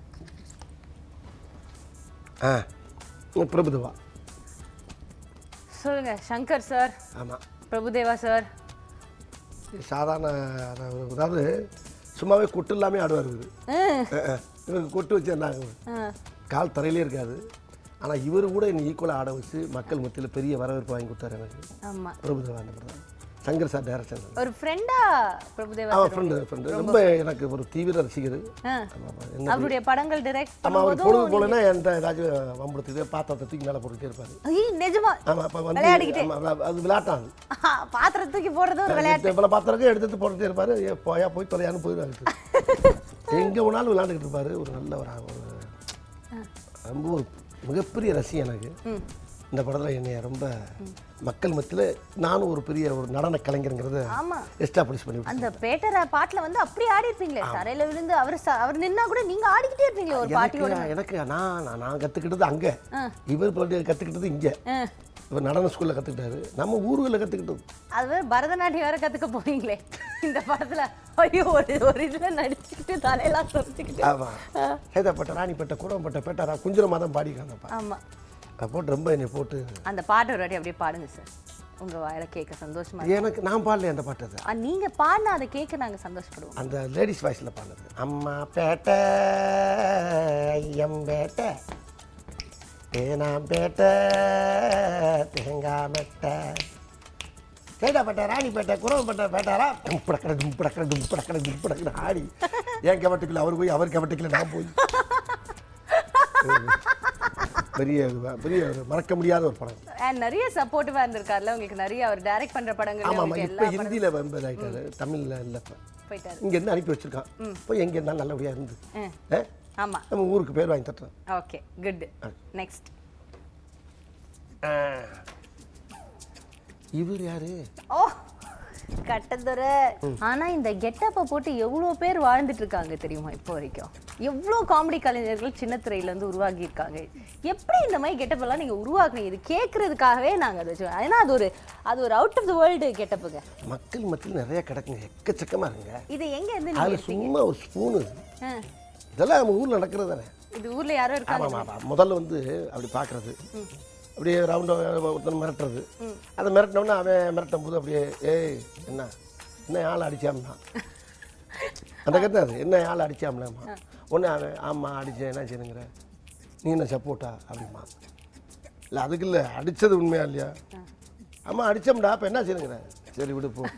ஆ பிரபுதவா சொல்லுங்க சங்கர் சார் ஆமாம் பிரபுதேவா சார் சாதாரண அதாவது- அதாவது சும்மாவே கொட்டு இல்லாமல் ஆடுவார் இவர் இவருக்கு கொட்டு வச்சிருந்தாங்க கால் தரையிலே இருக்காது ஆனால் இவர் கூட என்னை ஈக்குவலாக ஆட வச்சு மக்கள் மத்தியில் பெரிய வரவேற்பு வாங்கி கொடுத்தாரு எனக்கு ஆமா பிரபுதேவா அந்த படம் சங்கர் சார் டேரக்டர் ஒரு ஃப்ரெண்டா பிரபுதேவா அவன் ஃப்ரெண்டு ஃப்ரெண்டு ரொம்ப எனக்கு ஒரு தீவிர ரசிகர் ஆ. ஆமா, ஆமா. என்ன அவருடைய படங்கள் டைரக்ட் ஆமாம் அவர் பொழுது போலன்னா என்கிட்ட ஏதாச்சும் வம்புடுத்துட்டு பாத்திரத்தை தூக்கி மேலே போட்டுக்கிட்டே இருப்பார் ஐய் நிஜமா ஆமாம் அப்போ வந்து விளையாடிக்கிட்டே. ஆமா, விளா- அது விளையாட்டான் பாத்திரம் தூக்கி போடுறது ஒரு விளையாட்டு இவ்வளோ பாத்திரக்கும் எடுத்து போட்டுட்டே இருப்பார் ஏ போயா போய் தொலையான்னு போயிடுவாரு எங்கே வேணாலும் விளையாண்டுக்கிட்டு இருப்பாரு ஒரு நல்ல ஒரு ஒரு ரொம்ப ஒரு மிகப்பெரிய ரசிகன் எனக்கு இந்த படத்தில் என்னைய ரொம்ப மக்கள் மத்தியில் நானும் ஒரு பெரிய ஒரு நடன கலைஞருங்கிறத ஆமா எஸ்டாப்ளிஷ் பண்ணி விட்டேன். அந்த பேட்டர பாட்டுல வந்து அப்படியே ஆடி இருப்பீங்களே தரையில விழுந்து அவர் ச- அவர் நின்னா கூட நீங்க ஆடிக்கிட்டே இருப்பீங்களே ஒரு பாட்டியோட எனக்கு எனக்கு நான் நான் நான் கற்றுக்கிட்டது அங்கே இவர் பாட்டி கற்றுக்கிட்டது இங்கே ஆ. இவர் நடன ஸ்கூலில் கற்றுக்கிட்டாரு நம்ம ஊர்களில் கற்றுக்கிட்டது அது வேற பரதநாட்டியம் வேற கத்துக்க போறீங்களே இந்த படத்துல ஐயோ ஒரு ஒரு இதுல நடிச்சுக்கிட்டு தலையெல்லாம் சொல்லிக்கிட்டு ஆமாம் சேதாப்பட்ட ராணிப்பட்ட குடம்பட்ட பேட்டாரா குஞ்சுரமாக தான் பாடிக்காங்கப்பா ஆமா அதை போட்டு ரொம்ப என்னை போட்டு அந்த பாட்டு ஒரு வாட்டி அப்படியே பாடுங்க சார் உங்க வாயில கேட்க சந்தோஷமா இருக்கு. எனக்கு நான் பாடல அந்த பாட்டு அது ஆ, நீங்க பாடினா அதை கேட்க நாங்க சந்தோஷப்படுவோம் அந்த லேடிஸ் வாய்ஸில் பாடுனது அம்மா பேட்டை ஐயம் பேட்டை தேனாம் பேட்டை தேங்காய் மெட்டை சேதாப்பட்ட ராணிப்பேட்டை குரவப்பட்ட பேட்டாரா தும்படக்கடை தும்படக்கடை தும்படக்கடை தும்படக்கடை ஆடி என் கவட்டுக்குள்ள அவர் போய் அவர் கவட்டுக்குள்ள நான் போய் பெரிய இது- பெரிய ஒரு மறக்க முடியாத ஒரு படம் அண்ட் நிறைய சப்போர்ட்டிவா இருந்திருக்காருல உங்களுக்கு நிறைய அவர் டைரக்ட் பண்ற படங்கள் ஆமாம் ஆமாம் உங்களுக்கு இப்போ எல்லா ஹிந்தியில் வந்து ஆகிட்டாரு தமிழில் இல்லை இப்போ போயிட்டாரு இங்க இருந்து அனுப்பி வச்சிருக்கான் போய் எங்கே இருந்தாலும் நல்லபடியாக இருந்து ம். ஆ? ஆமா நம்ம ஊருக்கு பேர் வாங்கி தட்டுறேன் ஓகே குட் நெக்ஸ்ட் இவர் யாரு ஓ கட்டதுரை ஆனா இந்த கெட்டப்பை போட்டு எவ்வளோ பேர் வாழ்ந்துட்டு இருக்காங்க தெரியுமா இப்போ வரைக்கும் எவ்வளோ காமெடி கலைஞர்கள் சின்ன திரையில இருந்து உருவாகி இருக்காங்க எப்படி இந்த மாதிரி கெட்டப் எல்லாம் நீங்க உருவாக்குனீங்க இது கேட்கறதுக்காகவே நாங்க அதை வச்சோம் ஏன்னா அது ஒரு அது ஒரு அவுட் ஆஃப் த வேர்ல்டு கெட்டப்புங்க மக்கள் மத்தியில் நிறைய கிடக்குங்க எக்கச்சக்கமா இருக்குங்க இது எங்க இருந்து நீங்க அதில் சும்மா ஒரு ஸ்பூனு ஆ, இதெல்லாம் நம்ம ஊரில் நடக்கிறது தானே இது ஊர்ல யாரோ இருக்காங்க ஆமாம் ஆமாம் முதல்ல வந்து அப்படி பார்க்கறது அப்படியே ரவுண்டாக ஒருத்தன் மிரட்டுறது அதை மிரட்டினோடனே அவன் மிரட்டும் போது அப்படியே ஏய் என்ன என்ன ஆள் அடிச்சாம்னா அந்த கருத்து அது என்ன ஆள் அடிச்சாம்லம்மா ஒன்று அவன் ஆமாம் அடித்தேன் என்ன செய்யணுங்கிற நீ என்ன சப்போர்ட்டா அப்படிமா இல்லை அதுக்கு இல்லை அடித்தது உண்மையா இல்லையா ஆமாம் அடித்தோம்டா அப்போ என்ன செய்யணுங்கிற சரி விடு போ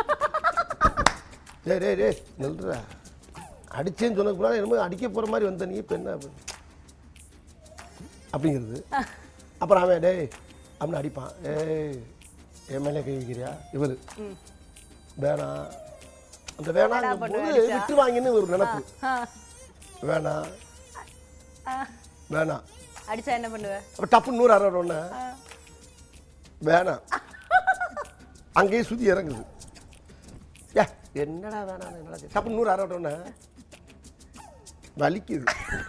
டேய் டேய் டேய் நில்றா அடிச்சேன்னு சொன்னதுக்குள்ள என்னமோ அடிக்க போகிற மாதிரி வந்த நீ இப்போ என்ன அப்படி? அப்படிங்கிறது அப்புறம் அவன் டேய் அப்படின்னு அடிப்பான் ஏய் என் மேலே கை வைக்கிறியா இவர் வேணாம் அந்த வேணாம் போது விட்டுருவாங்கன்னு ஒரு நினப்பு ஆ, வேணாம் ஆ. வேணாம் அடிச்சா என்ன பண்ணுவ அப்போ டப்புன்னு நூறு அரை ஒன்று வேணாம் அங்கேயே சுற்றி இறங்குது ஏ என்னடா வேணாம் என்னடா செய்ய? டப்புன்னு நூறு அரை ஒன்று வலிக்குது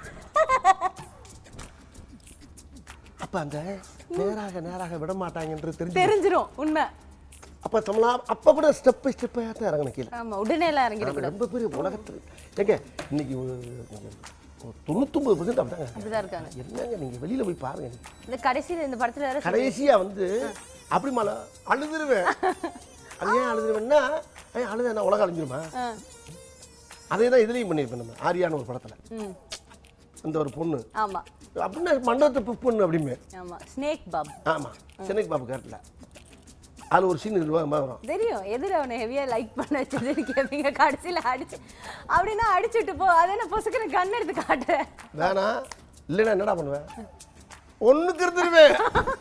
அப்போ அந்த நேராக நேராக விட மாட்டாங்கன்றது தெரிஞ்சு தெரிஞ்சிரும் உண்மை அப்போ தமிழா அப்போ கூட ஸ்டெப் பை ஸ்டெப்பாக தான் இறங்கணும் கீழே ஆமா உடனே எல்லாம் இறங்கிடும் அது ரொம்ப பெரிய உலகத்தில் ஏங்க இன்னைக்கு ஒரு நீங்க ஒரு தொண்ணூத்தொம்பது பர்சன்ட் அப்படிதாங்க அப்படிதான் இருக்காங்க என்னங்க நீங்கள் வெளியில் போய் பாருங்க இந்த கடைசியில இந்த படத்துல வேற கடைசியா வந்து அப்படி மலை அழுதுருவேன் அது ஏன் அழுதுருவேன்னா ஏன் அழுத என்ன உலகம் அழிஞ்சிருமா ஆ, அதே தான் இதுலேயும் பண்ணியிருப்பேன் நம்ம ஆரியான ஒரு படத்தில் ம் அந்த ஒரு பொண்ணு ஆமா அப்படின்னா மண்டபத்தை புக் பொண்ணு அப்படிமே ஆமா ஸ்னேக் பாப் ஆமாம் சென்னைக்கு பாபு கேரட்டில் அதில் ஒரு சீன் வரும் தெரியும் எதிர அவனை ஹெவியா லைக் பண்ண வச்சதுன்னு கேட்பீங்க கடைசியில அடிச்சு அப்படின்னா அடிச்சுட்டு போ அது என்ன பொசுக்குன்னு கண் எடுத்து காட்டுற வேணாம் இல்லைன்னா என்னடா பண்ணுவேன் ஒன்றுக்கு இருந்துருவேன்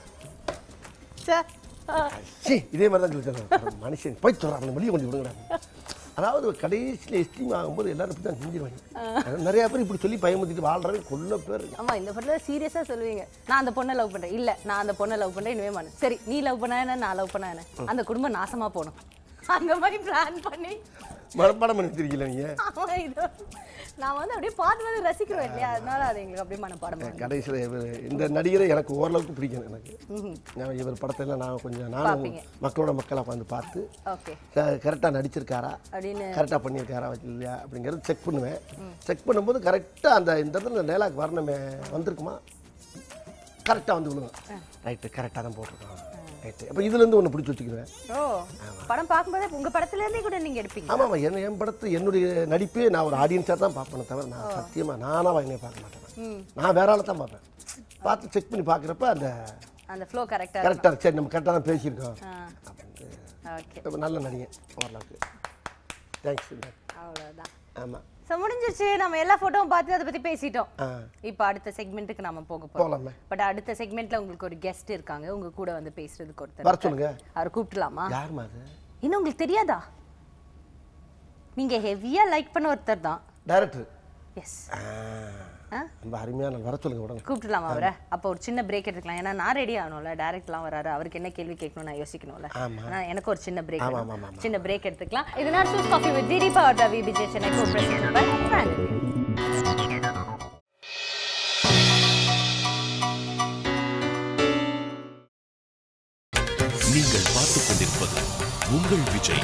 ச்சே. ஆ, சீ இதே மாதிரி தான் சொல்லித்தரேன் மனுஷன் போய் சொல்கிறான் அவனை வெளியே கொண்டு விடுங்கடா அதாவது கடைசியில் எஸ்டிம் ஆகும்போது எல்லாரும் இப்படி தான் செஞ்சிருவாங்க நிறைய பேர் இப்படி சொல்லி பயமுத்திட்டு வாழ்றவங்க கொல்ல பேர் இருக்காங்க. ஆமா இந்த படத்துல சீரியஸா சொல்லுவீங்க நான் அந்த பொண்ணை லவ் பண்றேன் இல்ல நான் அந்த பொண்ணை லவ் பண்றேன் இனிமே மாட்டேன் சரி நீ லவ் பண்ணா என்ன நான் லவ் பண்ணா என்ன அந்த குடும்பம் நாசமா போகணும் அந்த மாதிரி பிளான் பண்ணி மனப்பாடம் பண்ணி வச்சிருக்கீங்களா நீங்கள் ஆமா இது நான் வந்து அப்படியே பார்த்து வந்து ரசிக்கிறோம் இல்லையா அதனால அது எங்களுக்கு அப்படியே மனப்பாடம் பண்ணும் கடைசியில் இவர் இந்த நடிகரை எனக்கு ஓரளவுக்கு பிடிக்கும் எனக்கு நான் இவர் படத்தில் நான் கொஞ்சம் நானும் பார்ப்பீங்க. மக்களோட மக்களாக உட்காந்து பார்த்து ஓகே கரெக்டாக நடிச்சிருக்காரா அப்படின்னு கரெக்டாக பண்ணியிருக்காரா இல்லையா அப்படிங்கிறது செக் பண்ணுவேன் செக் பண்ணும்போது கரெக்டாக அந்த இந்த இடத்துல டைலாக் வரணுமே வந்திருக்குமா கரெக்டாக வந்து விழுங்க ரைட்டு கரெக்டாக தான் போட்டிருக்கான் ரைட்டு அப்போ இதுலேருந்து ஒன்று பிடிச்சி வச்சுக்குவேன் ஓ படம் பார்க்கும்போதே உங்க படத்துல இருந்தே கூட நீங்க எடுப்பீங்க ஆமாம் ஆமாம் என் என் படத்தை என்னுடைய நடிப்பே நான் ஒரு ஆடியன்ஸாக தான் பார்ப்பேனே தவிர நான் சத்தியமாக நானாக என்னை பார்க்க மாட்டேன் ம் நான் வேற ஆளை தான் பார்ப்பேன் பார்த்து செக் பண்ணி பார்க்குறப்ப அந்த அந்த ஃப்ளோ கரெக்டா கரெக்டாக சரி நம்ம கரெக்டாக தான் பேசியிருக்கோம் ஆ அப்படின்னு ஓகே ரொம்ப நல்ல நடிகை ஓரளவுக்கு தேங்க்ஸ் அவ்வளவுதான் ஆமாம் ஸோ முடிஞ்சிருச்சு நம்ம எல்லா ஃபோட்டோவும் பார்த்து அதை பத்தி பேசிட்டோம் ஆ இப்போ அடுத்த செக்மெண்ட்டுக்கு நாம போக போறோம் போகலாமே பட் அடுத்த செக்மெண்ட்ல உங்களுக்கு ஒரு கெஸ்ட் இருக்காங்க உங்க கூட வந்து பேசுறதுக்கு வர ஒருத்தர் சொல்லுங்க அவர் கூப்பிடலாமா யாரும்மா அது இன்னும் உங்களுக்கு தெரியாதா நீங்க ஹெவியா லைக் பண்ண ஒருத்தர் தான் டைரக்டர் எஸ் ரொம்ப அருமையான வர சொல்லுங்க உடனே கூப்பிடலாமா அவரை அப்போ ஒரு சின்ன பிரேக் எடுத்துக்கலாம் ஏன்னா நான் ரெடி ஆகணும்ல டேரக்ட்லாம் வராரு அவருக்கு என்ன கேள்வி கேட்கணும் நான் யோசிக்கணும்ல ஆமா. ஆனா எனக்கு ஒரு சின்ன பிரேக் ஆமா, ஆமா, ஆமா. சின்ன பிரேக் எடுத்துக்கலாம் இது Narasus coffee with DD power ரவி விஜய் சென்னை கோ பிரசிடென்ட் கொண்டிருப்பது உங்கள் விஜய்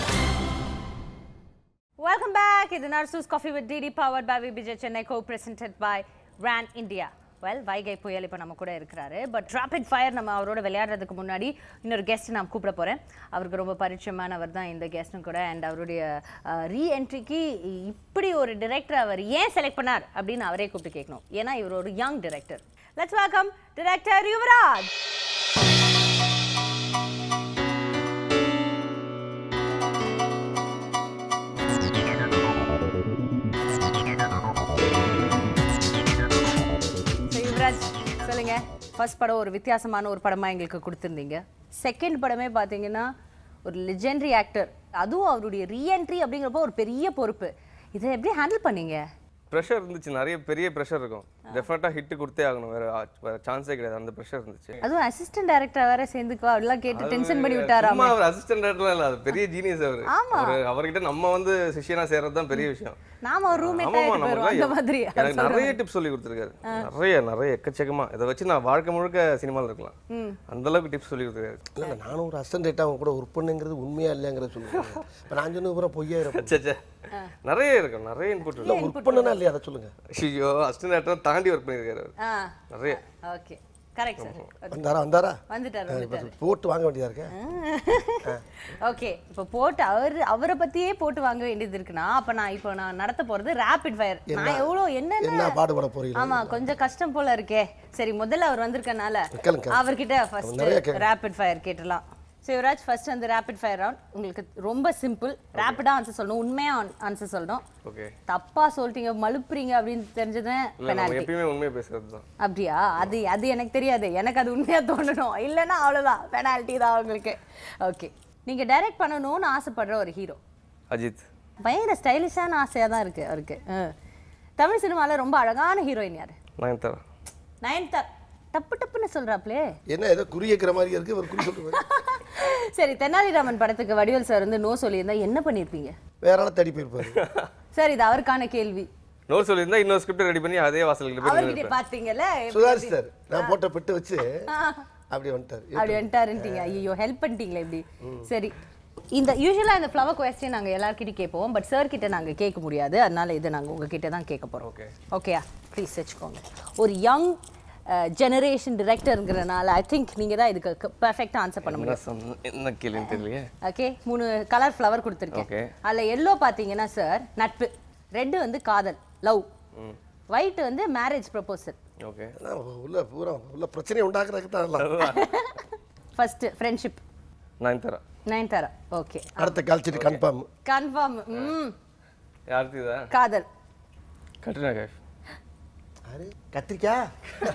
வெல்கம் பேக் இது Narasus coffee with DD powered by VBJ Chennai co presented by ரான் இந்தியா வெல் வைகை புயல் இப்போ நம்ம கூட இருக்கிறாரு பட் ராபிட் ஃபயர் நம்ம அவரோட விளையாடுறதுக்கு முன்னாடி இன்னொரு கெஸ்ட் நான் கூப்பிட போகிறேன் அவருக்கு ரொம்ப பரிச்சயமானவர் தான் இந்த கெஸ்ட்டும் கூட அண்ட் அவருடைய ரீஎன்ட்ரிக்கு இப்படி ஒரு டிரெக்டர் அவர் ஏன் செலக்ட் பண்ணார் அப்படின்னு அவரே கூப்பிட்டு கேட்கணும் ஏன்னா இவர் ஒரு young director let's welcome director Yuvraj So, Yuvraj சொல்லுங்க ஃபர்ஸ்ட் படம் ஒரு வித்தியாசமான ஒரு படமா எங்களுக்கு கொடுத்துருந்தீங்க செகண்ட் படமே பார்த்தீங்கன்னா ஒரு லெஜெண்டரி ஆக்டர் அதுவும் அவருடைய ரீஎன்ட்ரி அப்படிங்கிறப்போ ஒரு பெரிய பொறுப்பு இதை எப்படி ஹேண்டில் பண்ணீங்க ப்ரெஷர் இருந்துச்சு நிறைய பெரிய ப்ரெஷர் இருக்கும் டெஃபினட்டாக ஹிட் கொடுத்தே ஆகணும் வேற ஆ- வேற சான்ஸே கிடையாது அந்த ப்ரெஷர் இருந்துச்சு அதுவும் அசிஸ்டன்ட் டைரக்டர் வேற சேர்ந்துக்கோ அப்படிலாம் கேட்டு டென்ஷன் பண்ணி விட்டாராம் சும்மா அவர் அசிஸ்டன்ட் இல்ல அது பெரிய ஜீனியஸ் அவர் அவர் அவர்கிட்ட நம்ம வந்து சிஷியனா சேர்றது தான் பெரிய விஷயம் நாம ஒரு ரூம்மேட் ஆமாமா ஆயிட்டு போயிரும் அந்த நமக்கு மாதிரி எனக்கு நிறைய டிப்ஸ் சொல்லி கொடுத்துருக்காரு நிறைய நிறைய எக்கச்சக்கமா இதை வச்சு நான் வாழ்க்கை முழுக்க சினிமாவில் இருக்கலாம் அந்த அளவுக்கு டிப்ஸ் சொல்லி கொடுத்துருக்காரு இல்லை இல்லை நானும் ஒரு அசண்டேட்டாக அவங்க கூட ஒர்க் பண்ணுங்கிறது உண்மையா இல்லைங்கிறத சொல்லுவேன் இப்போ நான் சொன்ன பூரா பொய்யா இருப்பேன் ச்சே, ச்சே. நிறைய இருக்கும் நிறைய இன்புட் இல்லை இருக்கும் ஒர்க் பண்ணனா இல்லையா அதை சொல்லுங்க ஐயோ அசிஸ்டன்ட் தாண்டி ஒர்க் பண்ணியிருக்காரு அவர் ஆ நிறைய ஓகே கரெக்ட் சார் வந்தாரா வந்தாரா வந்துட்டார் வந்துட்டார் இப்போ போட்டு வாங்க வேண்டியதா இருக்கேன் ஓகே இப்போ போட்டு அவர் அவரை பத்தியே போட்டு வாங்க வேண்டியது இருக்குன்னா அப்ப நான் இப்போ நான் நடத்த போறது ரேபிட் ஃபயர் நான் எவ்வளோ என்னென்ன என்ன பாடுபட போறீங்க ஆமா கொஞ்சம் கஷ்டம் போல இருக்கே சரி முதல்ல அவர் வந்திருக்கனால கேளுங்க, கேளுங்க. அவர்கிட்ட ஃபர்ஸ்ட் நிறைய கேளுங்க. ரேபிட் ஃபயர் கேட்டலாம் ஸோ யுவராஜ் ஃபர்ஸ்ட் அந்த ரேபிட் ஃபயர் ரவுண்ட் உங்களுக்கு ரொம்ப சிம்பிள் ரேபிடா ஆன்சர் சொல்லணும் உண்மையா ஆன்சர் சொல்லணும் ஓகே தப்பா சொல்லிட்டீங்க மலுப்புறீங்க அப்படின்னு தெரிஞ்சதுன்னா இல்ல நம்ம பெனால்டி எப்பயுமே உண்மையை பேசுறது தான் அப்படியா அது அது எனக்கு தெரியாது எனக்கு அது உண்மையா தோணணும் இல்லைன்னா அவ்வளவுதான் பெனால்ட்டி தான் உங்களுக்கு ஓகே நீங்க டைரக்ட் பண்ணணும்னு ஆசைப்படுற ஒரு ஹீரோ அஜித் பயங்கர ஸ்டைலிஷான ஆசையா தான் இருக்கு அவருக்கு ஆ. தமிழ் சினிமால ரொம்ப அழகான ஹீரோயின் யாரு நயன்தாரா நயன்தார் டப்பு டப்புன்னு சொல்றாப்லே என்ன ஏதோ குறி கேட்குற மாதிரி இருக்கு ஒரு குறி சொல்லுவேன் சரி தெனாலிராமன் படத்துக்கு வடிவேல் சார் வந்து நோ சொல்லியிருந்தா என்ன பண்ணியிருப்பீங்க வேற ஆளை தேடி போயிருப்பாரு சார் இது அவருக்கான கேள்வி நோட் சொல்லியிருந்தா இன்னொரு ஸ்கிரிப்ட் ரெடி பண்ணி அதே வாசல்கிட்ட போய் அவர்கிட்ட பாத்தீங்கல்ல சுதாரிச்சு சார் நான் போட்ட பெட்டு வச்சு அப்படி வந்துட்டாரு அப்படி வந்துட்டாருன்ட்டீங்க ஐயோ ஹெல்ப் பண்ணிட்டீங்களே இப்படி சரி இந்த யூஸ்வலாக இந்த ஃப்ளவர் கொஸ்டின் நாங்கள் எல்லார்கிட்டயும் கேட்போம் பட் சார் கிட்ட நாங்கள் கேட்க முடியாது அதனால இது நாங்கள் உங்ககிட்ட தான் கேட்க போகிறோம் ஓகே ஓகேயா ப்ளீஸ் வச்சுக்கோங்க ஒரு யங் ஜெனரேஷன் டிரெக்டருங்கிறனால ஐ திங்க் நீங்கள் தான் இதுக்கு பெர்ஃபெக்டாக ஆன்சர் பண்ண முடியும் என்ன சொன்ன- என்ன கேள்வின்னு தெரியலையே ஓகே மூணு கலர் ஃப்ளவர் கொடுத்துருக்கேன் Okay. அதில் எல்லோ பார்த்தீங்கன்னா சார் நட்பு ரெட்டு வந்து காதல் லவ் ஒயிட் வந்து மேரேஜ் ப்ரப்போசல் ஓகே ஆனா, உள்ள பூரா உள்ள பிரச்சனையை உண்டாக்குறதுக்கு தான் எல்லாம் first friendship Nayanthara Nayanthara okay அடுத்த கால்ச்சிட்டு கன்ஃபார்ம் கன்ஃபார்ம் ம் யாருக்கு இதா காதல் கட்ரினா கைஃப் யாரு கத்திரிக்காய்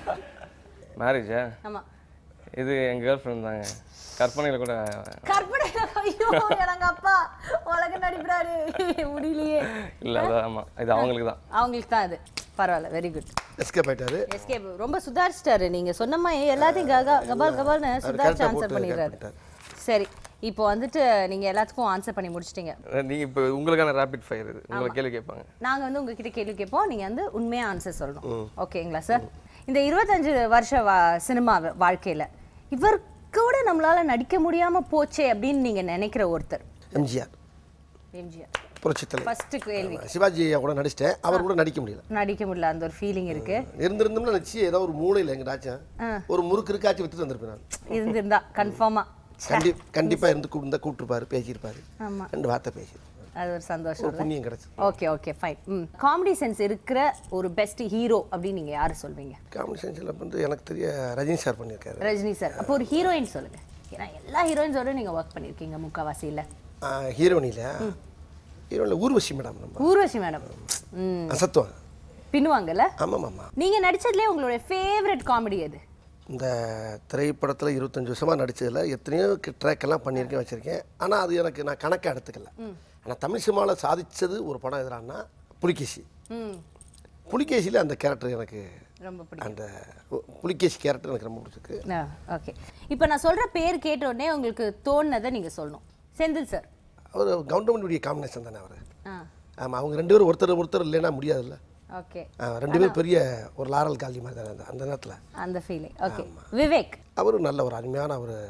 மேரேஜா ஆமா இது என் கேர்ள் ஃப்ரெண்ட் தாங்க கற்பனையில் கூட கற்பனை ஐயோ எனக்கு அப்பா உலக நடிக்கிறாரு முடியலையே இல்லை அதான் ஆமாம் இது அவங்களுக்கு தான் அவங்களுக்கு தான் அது பரவாயில்ல வெரி குட் எஸ்கேப் ஆயிட்டாரு எஸ்கேப் ரொம்ப சுதாரிச்சிட்டாரு நீங்க சொன்ன மாதிரி எல்லாத்தையும் ககா கபால் கபால்னு சுதாரிச்சு correct ஆ ஆன்சர் போட்டு பண்ணிடுறாரு correct சரி இப்போ வந்துட்டு நீங்க எல்லாத்துக்கும் ஆன்சர் பண்ணி முடிச்சிட்டீங்க நீங்கள் இப்போ உங்களுக்கான ரேபிட் ஃபயர் இது உங்களை கேள்வி கேட்பாங்க நாங்க வந்து உங்ககிட்ட கேள்வி கேட்போம் நீங்க வந்து உண்மையா ஆன்சர் சொல்லணும் ஓகேங்களா சார் இந்த இருபத்தஞ்சு வருஷ வா சினிமா வாழ்க்கையில இவர் கூட நம்மளால நடிக்க முடியாம போச்சே அப்படின்னு நீங்க நினைக்கிற ஒருத்தர் எம்ஜிஆர் எம்ஜிஆர் புரட்சித்தலை ஃபர்ஸ்ட் கேள்வி சிவாஜி ஐயா கூட நடிச்சிட்டேன் அவர் கூட நடிக்க முடியல நடிக்க முடியல அந்த ஒரு ஃபீலிங் இருக்கு இருந்திருந்தோம்னா நினச்சி ஏதோ ஒரு மூலையில் எங்கடாச்சும் ஒரு முறுக்கு இருக்காச்சும் வித்துட்டு வந்திருப்பேன் நான் இருந்திருந்தா கன்ஃபார்மா கண்டி கண்டிப்பாக இருந்து கூப்பிட்டு கூப்பிட்டுருப்பாரு பேசியிருப்பாரு ஆமா ரெண்டு வார்த்தை பேசியிருப்பாரு அது ஒரு சந்தோஷம் ஒரு புண்ணியம் கிடச்சி ஓகே ஓகே ஃபைன் ம் காமெடி சென்ஸ் இருக்கிற ஒரு பெஸ்ட் ஹீரோ அப்படின்னு நீங்க யாரு சொல்வீங்க காமெடி சென்ஸில் வந்து எனக்கு தெரிய ரஜினி சார் பண்ணியிருக்காரு ரஜினி சார் அப்போ ஒரு ஹீரோயின் சொல்லுங்க ஏன்னா எல்லா ஹீரோயின்ஸோட நீங்க ஒர்க் பண்ணியிருக்கீங்க முக்காவாசியில் ஹீரோனியில் ஹீரோனில் ஊர்வசி மேடம் நம்ம ஊர்வசி மேடம் ம் அசத்துவாங்க பின்னுவாங்கல்ல ஆமாம் ஆமாம் நீங்க நடிச்சதுலேயே உங்களுடைய ஃபேவரட் காமெடி எது இந்த திரைப்படத்தில் இருபத்தஞ்சி வருஷமாக நடிச்சதுல எத்தனையோ ட்ராக் எல்லாம் பண்ணியிருக்கேன் வச்சுருக்கேன் ஆனால் அது எனக்கு நான் கணக்காக எடுத்துக்கல ஆனால் தமிழ் சினிமாவில் சாதிச்சது ஒரு படம் எதுறான்னா புலிகேசி ம் புலிகேசியில் அந்த கேரக்டர் எனக்கு ரொம்ப பிடிக்கும் அந்த பு- புலிகேசி கேரக்டர் எனக்கு ரொம்ப பிடிச்சிருக்கு ஓகே இப்போ நான் சொல்ற பேர் கேட்ட உடனே உங்களுக்கு தோணுனதை நீங்க சொல்லணும் செந்தில் சார் அவர் கவுண்டமணியுடைய காம்பினேஷன் தானே அவர் ஆ ஆமாம் அவங்க ரெண்டு பேரும் ஒருத்தர் ஒருத்தர் இல்லைன்னா முடியாதுல்ல ஓகே ஆ, ரெண்டு பேரும் பெரிய ஒரு லாரல் காலி மாதிரி தானே அந்த- அந்த நேரத்தில் அந்த ஃபீலிங் ஓகே விவேக் அவரும் நல்ல ஒரு அருமையான ஒரு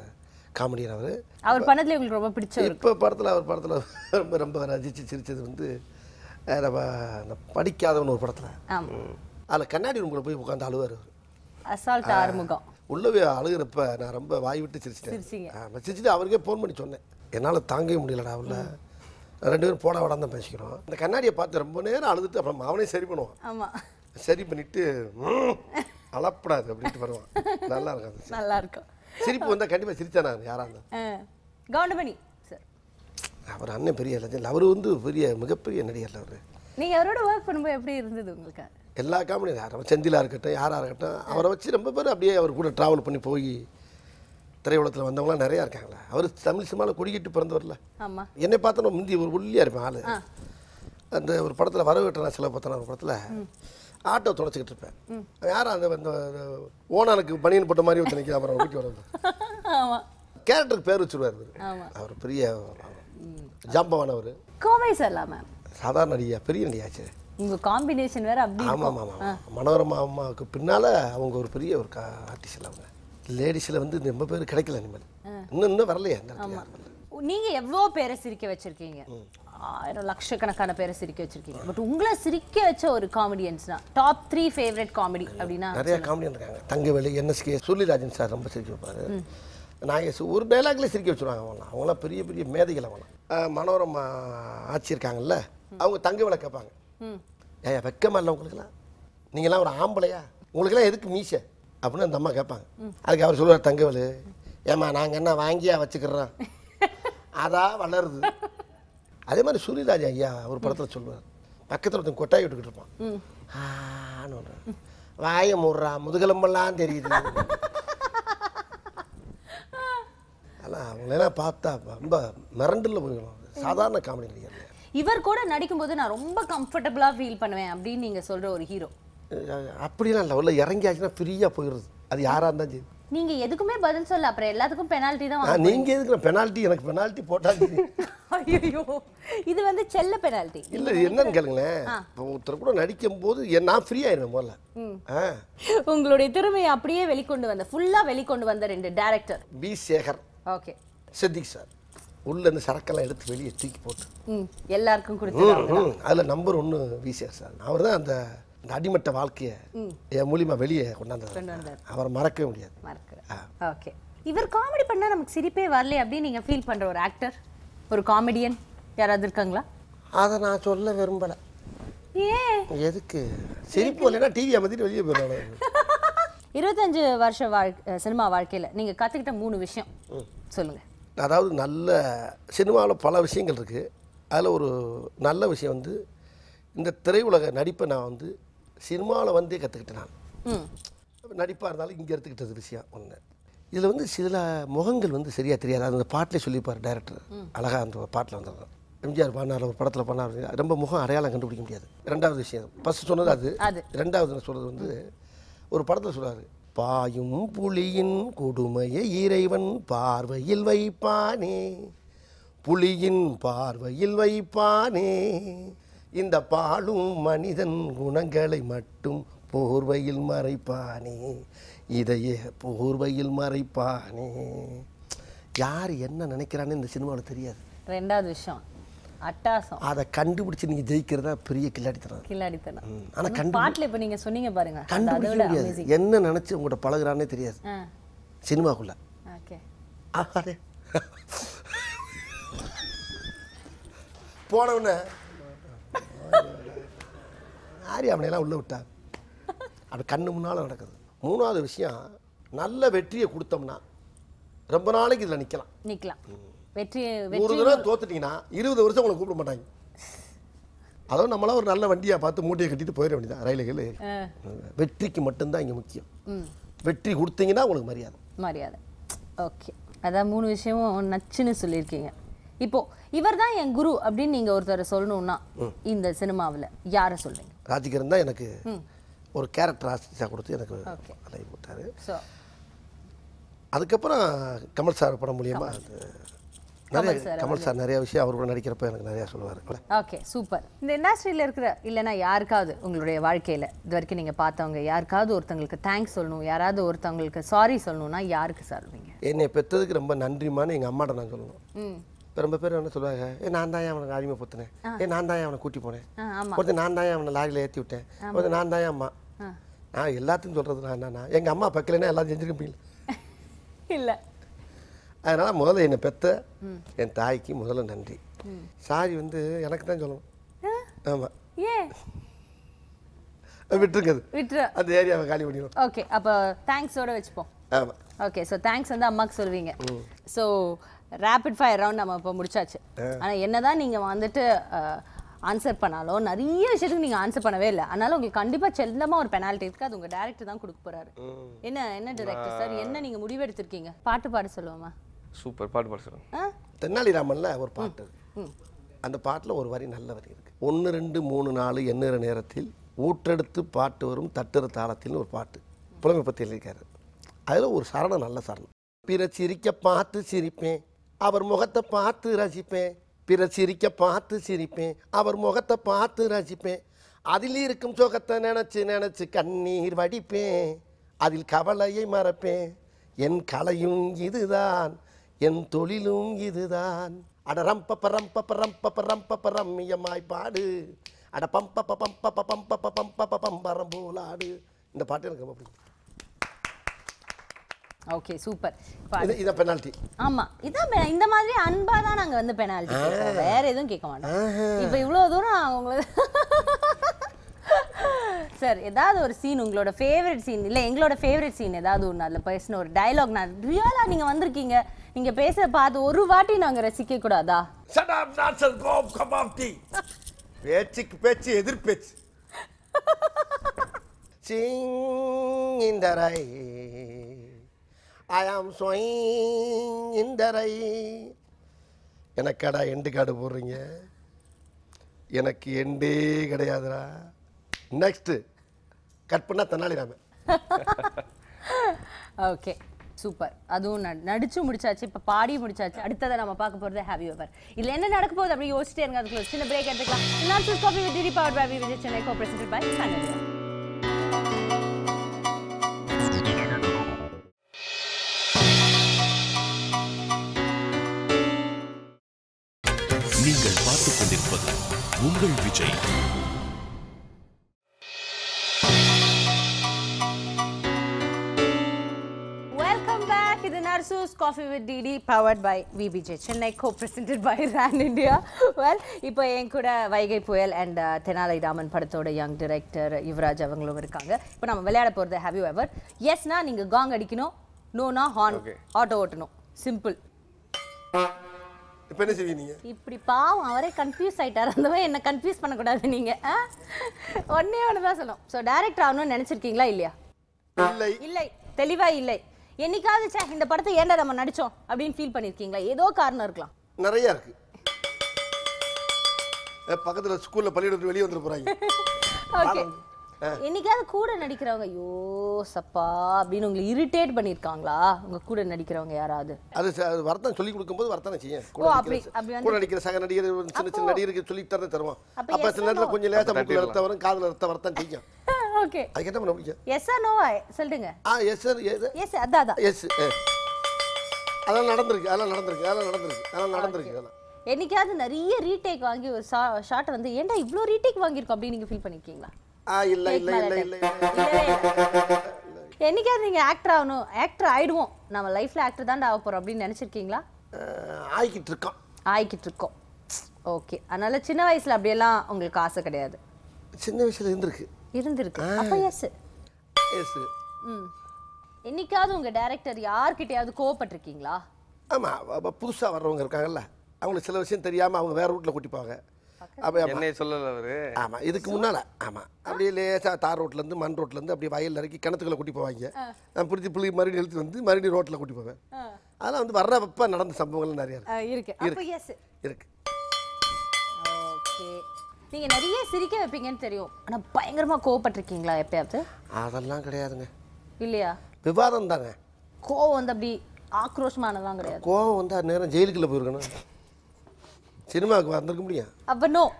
காமெடியன் அவர் அவர் பண்ணதுல உங்களுக்கு ரொம்ப பிடிச்சவர் இப்போ படத்தில் அவர் படத்தில் ரொம்ப ரொம்ப ரசித்து சிரிச்சது வந்து அஹ், நம்ம இந்த படிக்காதவன் ஒரு படத்தில் ஆமா அதில் கண்ணாடி ரூமில் போய் உட்காந்து அழுவார் அவர் அசால்ட் ஆறுமுகம் உள்ளவே அழுகிறப்ப நான் ரொம்ப வாய் விட்டு சிரிச்சிட்டேன் சிரிச்சீங்க. ஆமாம் சிரிச்சிட்டு அவருக்கே ஃபோன் பண்ணி சொன்னேன் என்னால் தாங்கவே முடியலடா அவள ரெண்டு பேரும் போட வடாம தான் பேசிக்கிறோம் இந்த கண்ணாடியை பார்த்து ரொம்ப நேரம் அழுதுட்டு அப்புறம் அவனே சரி பண்ணுவான் ஆமா சரி பண்ணிட்டு "ம், அழப்படாது அப்படின்ட்டு வருவான் நல்லா இருக்கும் அது நல்லா இருக்கும் சிரிப்பு வந்தால் கண்டிப்பாக சிரிச்சா நான் யாராக இருந்தாலும் அஹ், கவுண்டமணி சார் அவர் அண்ணன் பெரிய லெஜண்ட் அவர் வந்து பெரிய மிகப்பெரிய நடிகர் அவர் நீங்க அவரோட ஒர்க் பண்ணும்போது எப்படி இருந்தது உங்களுக்கு எல்லா காமெடியும் யாரும் செந்திலாக இருக்கட்டும் யாராக இருக்கட்டும் அவரை வச்சு ரொம்ப பேர் அப்படியே அவர் கூட ட்ராவல் பண்ணி போய் திரையுலகத்தில் வந்தவங்களாம் நிறையா இருக்காங்களே அவர் தமிழ் சினிமாவில் கொடிக்கிட்டு பிறந்தவர்ல ஆமா என்னை பார்த்தா முந்தி ஒரு ஒல்லியாக இருப்பேன் ஆள் அந்த ஒரு படத்தில் வரவேற்ற சில பார்த்தனா ஒரு படத்தில் ஆட்டோ தொடச்சிக்கிட்டு இருப்பேன் யாரும் அந்த அந்த ஓனானுக்கு பனியன் போட்ட மாதிரி ஒருத்தர் நிற்கிற அப்புறம் வீட்டு வரது ஆமா கேரக்டருக்கு பேர் வச்சுருவார் இவரு. ஆமா. அவர் பெரிய ஜாம்பவானவர் கோவை சார்லாம் மேம் சாதாரண நடிகா பெரிய நடிகாச்சு உங்க காம்பினேஷன் வேற அப்படி ஆமாம் ஆமாம் ஆமாம் மனோரமா அம்மாவுக்கு பின்னால் அவங்க ஒரு பெரிய ஒரு கா ஆர்டிஸ்டில் அவங்க லேடிஸில் வந்து ரொம்ப பேர் கிடைக்கல இனிமேல் இன்னும் இன்னும் வரலையே அந்த இடத்துல யாரும் வரல. நீங்க எவ்வளோ பேரை சிரிக்க வச்சிருக்கீங்க ஆயிரம் லட்சக்கணக்கான பேரை சிரிக்க வச்சிருக்கீங்க பட் உங்களை சிரிக்க வச்ச ஒரு காமெடியன்ஸ்னா டாப் த்ரீ ஃபேவரட் காமெடி அப்படின்னா நிறைய காமெடியன் இருக்காங்க தங்கவேலு என்எஸ்கே சுருளிராஜன் சார் ரொம்ப சிரிக்க வைப்பாரு நாகேஷ் ஒரு டைலாக்லேயே சிரிக்க வச்சுருவாங்க அவங்களாம் அவங்களாம் பெரிய பெரிய மேதைகள் அவங்களாம் அஹ் மனோரமா ஆட்சி இருக்காங்கல்ல அவங்க தங்கவேலை கேட்பாங்க ம் ஏயா வெக்கமா இல்லை உங்களுக்குலாம் நீங்களாம் ஒரு ஆம்பளையா உங்களுக்குலாம் எதுக்கு மீசை அப்படின்னு அந்த அம்மா கேட்பாங்க அதுக்கு அவர் சொல்லுவார் தங்கவேலு ஏம்மா நாங்கள் என்ன வாங்கியா வச்சுக்கிறோம் அதா வளருது அதே மாதிரி சுனிராஜ் ஐயா ஒரு படத்தில் சொல்லுவார் பக்கத்தில் ஒருத்தன் கொட்டாய் விட்டுக்கிட்டு இருப்பான் ஆன்னு ஒன்று வாய முடுறா முதுகெலும்பெல்லாம் தெரியுது அதெல்லாம் அவங்களெல்லாம் பார்த்தா ரொம்ப மிரண்டில் போயிடும் சாதாரண காமெடி நடிகர் இல்லையா. இவர் கூட நடிக்கும்போது நான் ரொம்ப கம்ஃபர்டபுளா ஃபீல் பண்ணுவேன் அப்படின்னு நீங்க சொல்ற ஒரு ஹீரோ அஹ் அப்படிலாம் இல்லை உள்ள இறங்கியாச்சுன்னா ஃப்ரீயாக போயிடுது அது யாராக இருந்தாலும் சரி நீங்க எதுக்குமே பதில் சொல்ல அப்புறம் எல்லாத்துக்கும் பெனால்ட்டி தான் ஆ, நீங்க எதுக்கு பெனால்ட்டி எனக்கு பெனால்ட்டி போட்டாச்சு ஐயோ இது வந்து செல்ல பெனால்ட்டி இல்லை என்னன்னு கேளுங்களேன் இப்போ ஒருத்தர் கூட நடிக்கும் போது என் நான் ஃப்ரீ ஆயிடுவேன் முதல்ல ஆ உங்களுடைய திறமையை அப்படியே வெளிக்கொண்டு வந்த ஃபுல்லா வெளிக்கொண்டு வந்த ரெண்டு director P Sekhar okay Siddique sir உள்ள இருந்து சரக்கெல்லாம் எடுத்து வெளியே தூக்கி போட்டு ம் எல்லாருக்கும் கொடுத்துருக்காங்க ம், அதுல நம்பர் ஒன்று வி சேகர் சார் அவர் தான் அந்த அந்த அடிமட்ட வாழ்க்கையை என் மூலியமா வெளியே கொண்டாந்தார் கொண்டு வந்தார். அவரை மறக்கவே முடியாது மறக்கிறேன் ஓகே இவர் காமெடி பண்ணா நமக்கு சிரிப்பே வரல அப்படின்னு நீங்க ஃபீல் பண்ற ஒரு ஆக்டர் ஒரு காமெடியன் யாராவது இருக்காங்களா அதை நான் சொல்ல விரும்பலை ஏன் எதுக்கு சிரிப்பு இல்லைன்னா டிவி அமைதிட்டு வெளியே போயிடுவாங்க இருபத்தஞ்சு வருஷ வாழ்க்கை சினிமா வாழ்க்கையில நீங்க கத்துக்கிட்ட மூணு விஷயம் சொல்லுங்க அதாவது நல்ல சினிமாவில் பல விஷயங்கள் இருக்குது அதில் ஒரு நல்ல விஷயம் வந்து இந்த திரையுலக நடிப்பை நான் வந்து சினிமாவில் வந்தே கற்றுக்கிட்டேன் நான் ம் நடிப்பாக இருந்தாலும் இங்கே எடுத்துக்கிட்டது விஷயம் ஒன்று இதில் வந்து சில முகங்கள் வந்து சரியாக தெரியாது அது அந்த பாட்டிலே சொல்லியிருப்பார் டைரக்டர் அழகாக அந்த பாட்டில் வந்துடுறோம் எம்ஜிஆர் பண்ணார் ஒரு படத்தில் பண்ணார் ரொம்ப முகம் அடையாளம் கண்டுபிடிக்க முடியாது ரெண்டாவது விஷயம் ஃபஸ்ட்டு சொன்னது அது அது. ரெண்டாவது நான் சொல்கிறது வந்து ஒரு படத்தில் சொல்றாரு பாயும் புலியின் கொடுமையை இறைவன் பார்வையில் வைப்பானே புலியின் பார்வையில் வைப்பானே இந்த பாலும் மனிதன் குணங்களை மட்டும் போர்வையில் மறைப்பானே இதையே போர்வையில் மறைப்பானே யார் என்ன நினைக்கிறான்னு இந்த சினிமாவில் தெரியாது ரெண்டாவது விஷயம் அட்டாசம் அதை கண்டுபிடிச்சு நீங்கள் ஜெயிக்கிறதா பெரிய கில்லாடித்தனம் கில்லாடித்தனம் ஆனா ஆனா பாட்டுல இப்ப நீங்க சொன்னீங்க பாருங்க அது அதை கண்டுபிடிக்க விட முடியாது amazing. என்ன நினச்சி உங்கள்கிட்ட பழகுறானே தெரியாது ஆ சினிமாக்குள்ள ஓகே ஆஹாரே போனவுடனே ஆரி அவனையெல்லாம் உள்ளே விட்டா அப்படி கண்ணு முன்னால் நடக்குது மூணாவது விஷயம் நல்ல வெற்றியை கொடுத்தோம்னா ரொம்ப நாளைக்கு இதில் நிற்கலாம் நிக்கலாம் வெற்றி ஒரு வெற்றி தடவை தோத்துட்டீங்கன்னா இருபது வருஷம் உங்களை கூப்பிட மாட்டாங்க அதுவும் நம்மளாம் ஒரு நல்ல வண்டியை பார்த்து மூட்டையை கட்டிட்டு போயிட வேண்டியதான் ரயில்கள் ஆ, வெற்றிக்கு மட்டும்தான் இங்கே முக்கியம் ம் வெற்றி கொடுத்தீங்கன்னா உங்களுக்கு மரியாதை மரியாதை ஓகே அதான் மூணு விஷயமும் நச்சுன்னு சொல்லியிருக்கீங்க இப்போ இவர் தான் என் குரு அப்படின்னு நீங்க ஒருத்தரை சொல்லணும்னா இந்த சினிமாவுல யாரை சொல்றீங்க ராஜகிரண் தான் எனக்கு ஒரு கேரக்டர் ஆர்டிஸ்டாக கொடுத்து எனக்கு Okay. அலை போட்டார் ஸோ அதுக்கப்புறம் கமல் சார் படம் மூலியமாக அது நிறைய கமல் சார் கமல் சார் நிறைய விஷயம் அவர் கூட நடிக்கிறப்ப எனக்கு நிறையா சொல்லுவார் ஓகே சூப்பர் இந்த இண்டஸ்ட்ரியில் இருக்கிற இல்லைன்னா யாருக்காவது உங்களுடைய வாழ்க்கையில் இது வரைக்கும் நீங்கள் பார்த்தவங்க யாருக்காவது ஒருத்தவங்களுக்கு தேங்க்ஸ் சொல்லணும் யாராவது ஒருத்தவங்களுக்கு சாரி சொல்லணும்னா யாருக்கு சொல்வீங்க என்னை பெற்றதுக்கு ரொம்ப நன்றிமான்னு எங்கள் அம்மாட்ட நான் சொல்லணும் ம் இப்போ ரொம்ப பேர் என்ன சொல்லுவாங்க ஏ நான் தான் அவனுக்கு அடிமை பொத்துனேன் ஏ நான் தான் அவனை கூட்டி போனேன் ஆ ஆமாம் ஒருத்தர் நான் தான் அவனை லாரியில் ஏற்றி விட்டேன் ஒருத்தர் நான் தான் அம்மா ஆ நான் எல்லாத்தையும் சொல்கிறது நான் என்னன்னா எங்கள் அம்மா பக்கலைன்னா எல்லாம் செஞ்சுருப்பீங்க இல்லை அதனால் முதல்ல என்னை பெத்த என் தாய்க்கு முதல்ல நன்றி சாரி வந்து எனக்கு தான் சொல்லணும் ஆமாம் ஏன் விட்டுருங்க அது விட்டுரு அந்த ஏரியாவை காலி பண்ணிடும் ஓகே அப்போ தேங்க்ஸோட வச்சுப்போம் ஆமாம் ஓகே ஸோ தேங்க்ஸ் வந்து அம்மாக்கு சொல்வீங்க ஸோ ரேபிட் ஃபயர் ரவுண்ட் நம்ம இப்போ முடிச்சாச்சு ஆனால் என்னதான் நீங்கள் வந்துட்டு ஆன்சர் பண்ணாலும் நிறைய விஷயத்துக்கு நீங்கள் ஆன்சர் பண்ணவே இல்லை அதனால உங்களுக்கு கண்டிப்பாக செல்லமாக ஒரு பெனால்ட்டி இருக்குது அது உங்கள் டேரக்டர் தான் கொடுக்க போறாரு என்ன என்ன டேரக்டர் சார் என்ன நீங்கள் முடிவெடுத்திருக்கீங்க பாட்டு பாட சொல்லுவோமா சூப்பர் பாட்டு பாட சொல்லுங்க ஆ தென்னாலிராமன்ல ஒரு பாட்டு இருக்கு அந்த பாட்டில் ஒரு வரி நல்ல வரி இருக்கு ஒன்று ரெண்டு மூணு நாலு எண்ணுற நேரத்தில் ஊற்றெடுத்து பாட்டு வரும் தட்டுற தாளத்தில்னு ஒரு பாட்டு புலமை பற்றி எழுதியிருக்காரு அதில் ஒரு சரணம் நல்ல சரணம் பிற சிரிக்க பார்த்து சிரிப்பேன் அவர் முகத்தை பார்த்து ரசிப்பேன் பிற சிரிக்க பார்த்து சிரிப்பேன் அவர் முகத்தை பார்த்து ரசிப்பேன் அதில் இருக்கும் சுகத்தை நினச்சி நினச்சி கண்ணீர் வடிப்பேன் அதில் கவலையை மறப்பேன் என் கலையும் இதுதான் என் தொழிலும் இதுதான் அட ரம்ப பரம்ப பரம்ப பரம்ப பரம்மியமாய் பாடு அட பம்ப பம்ப பம்ப பம்ப பம்பரம் போலாடு இந்த பாட்டு எனக்கு ரொம்ப பிடிக்கும் ஓகே சூப்பர் இது இதை பெனால்ட்டி ஆமா இதான் pe- இந்த மாதிரி அன்பா தான் நாங்க வந்து பெனால்ட்டி கேட்போம் வேற எதுவும் கேட்க மாட்டோம் இப்போ இவ்வளவு தூரம் நாங்க உங்களுக்கு சார் ஏதாவது ஒரு சீன் உங்களோட ஃபேவரட் சீன் இல்ல எங்களோட ஃபேவரட் சீன் ஏதாவது ஒன்று அதில் பேசின ஒரு டயலாக் நான் ரியலா நீங்க வந்திருக்கீங்க நீங்க பேச பார்த்து ஒரு வாட்டி நாங்க ரசிக்க கூடாதா Shut up, nonsense, go, come off tea. பேச்சுக்கு பேச்சு எதிர் பேச்சு Sing in the rain. I am swing in the rain. எனக்கடா எண்டு காடு போடுறீங்க எனக்கு எண்டே கிடையாதுடா நெக்ஸ்ட்டு கட் பண்ணா தென்னாலிராமன் ஓகே சூப்பர் அதுவும் ந- நடிச்சு முடிச்சாச்சு இப்போ பாடி முடிச்சாச்சு அடுத்ததை நம்ம பார்க்க போகிறது ஹேவ் யூ எவர் இதில் என்ன நடக்க போகுது அப்படி யோசிச்சிட்டே இருங்க அதுக்குள்ள ஒரு சின்ன பிரேக் எடுத்துக்கலாம் நான் coffee with DD power by Vijay Chennai co presented by சாண்டலியா நீங்கள் பார்த்துக் கொண்டிருப்பது உங்கள் விஜய் வெல்கம் பேக் இது Narasus coffee with DD powered by VBJ Chennai co presented by ரேன் இந்தியா வெல் இப்போ என் கூட வைகை புயல் அண்ட் தெனாலை ராமன் படத்தோட யங் டிரெக்டர் யுவராஜ் அவங்களும் இருக்காங்க இப்போ நம்ம விளையாட போகிறது ஹேவ் யூ எவர் எஸ்னா நீங்கள் காங் அடிக்கணும் நோனா ஹார்ன் Okay. ஆட்டோ ஓட்டணும் சிம்பிள் இப்போ என்ன செய்வீங்க நீங்க இப்படி பாவம் அவரே கன்ஃபியூஸ் ஆயிட்டார் அந்த மாதிரி என்ன கன்ஃபியூஸ் பண்ணக்கூடாது நீங்க ஆ? ஒண்ணே ஒன்று தான் சொல்லணும் ஸோ டேரக்டர் ஆகணும்னு நினைச்சிருக்கீங்களா இல்லையா இல்லை இல்லை தெளிவா இல்லை என்னைக்காவது ச்சே இந்த படத்தை ஏன்டா நம்ம நடிச்சோம் அப்படின்னு ஃபீல் பண்ணிருக்கீங்களா ஏதோ காரணம் இருக்கலாம் நிறைய இருக்கு அஹ் பக்கத்துல ஸ்கூல்ல பள்ளியிடத்து வெளியே வந்துட்டு போறாங்க ஓகே என்னைக்காவது கூட நடிக்கிறவங்க ஐயோ சப்பா அப்படின்னு உங்களை இரிட்டேட் பண்ணியிருக்காங்களா உங்க கூட நடிக்கிறவங்க யாராவது அது ச- அது வருத்தம் சொல்லி கொடுக்கும்போது வருத்தம் செய்யும் கூட ஓ, நடிக்கிற அப்படி- ச- அப்படி வந்து- கூட நடிக்கிற சக நடிகர் சின்ன சின்ன நடிகருக்கு சொல்லி தர தருவோம் அப்ப அப்ப yes சில or நேரத்துல no? கொஞ்சம் லேசா அப்ப மூக்குல ரத்தம் வரும் காதுல ரத்தம் வரத்தான் செய்யும் ஓகே அதுக்கு என்ன பண்ண முடியும் எஸ் ஆ நோவா சொல்லுங்க ஆ எஸ் சார் எஸ் எஸ் அதான் அதான் எஸ் அதெல்லாம் நடந்திருக்கு அதெல்லாம் நடந்திருக்கு அதெல்லாம் நடந்திருக்கு அதெல்லாம் நடந்திருக்கு அதெல்லாம் என்னைக்காவது நிறைய ரீடேக் வாங்கி ஒரு ஷார்ட் வந்து ஏன்டா இவ்ளோ ரீடேக் வாங்கியிருக்கோம் அப்படின்னு நீங்க ஃபீல் பண்ணிருக்கீங்களா ஆ இல்ல இல்ல இல்ல இல்ல இல்ல இல்லவே இல்ல. என்னைக்காவது நீங்க ஆக்டர் ஆகணும் ஆக்டர் ஆயிடுவோம் நம்ம லைஃப்ல ஆக்டர் தான்டா ஆக போறோம் அப்படின்னு நினைச்சிருக்கீங்களா அஹ், ஆயிக்கிட்டு இருக்கோம் ஆயிக்கிட்டு இருக்கோம் ஓகே அதனால சின்ன வயசுல அப்படியெல்லாம் உங்களுக்கு ஆசை கிடையாது சின்ன வயசுல இருந்திருக்கு இருந்திருக்கு அப்ப எஸ் எஸ் ம் என்னைக்காவது உங்க டைரக்டர் யார்கிட்டயாவது கோவப்பட்டிருக்கீங்களா ஆமா அப்ப புதுசா வர்றவங்க இருக்காங்கல்ல அவங்களுக்கு சில விஷயம் தெரியாம அவங்க வேற ரூட்ல கூட்டிப்பாங்க அப்ப ஆமா. என்னைய சொல்லல அவரு ஆமா இதுக்கு முன்னால ஆமா அப்படியே லேசா தார் ரோட்ல இருந்து மண் ரோட்ல இருந்து அப்படியே வயல்ல இறக்கி கிணத்துக்குள்ள கூட்டி போவாங்க நான் பிடிச்சி புள்ளி மறுபடியும் இழுத்து வந்து மறுபடியும் ரோட்ல கூட்டி போவேன் அதெல்லாம் வந்து வர்றப்ப நடந்த சம்பவங்கள் நிறைய இருக்கு இருக்கு அப்ப எஸ் இருக்கு ஓகே நீங்க நிறைய சிரிக்க வைப்பீங்கன்னு தெரியும் ஆனா பயங்கரமா கோவப்பட்டிருக்கீங்களா எப்பயாவது அதெல்லாம் கிடையாதுங்க இல்லையா விவாதம் தாங்க கோவம் வந்து அப்படி ஆக்ரோஷமானலாம் கிடையாது கோவம் வந்தா நேரம் ஜெயிலுக்குள்ள போயிருக்கணும் சினிமாவுக்கு வந்திருக்க முடியும் அப்ப நோ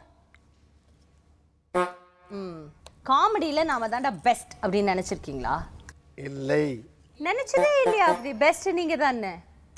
ம் காமெடியில நாம தாண்டா பெஸ்ட் அப்படின்னு நினைச்சிருக்கீங்களா இல்லை நினைச்சதே இல்லையா அப்படி பெஸ்ட் நீங்க தானே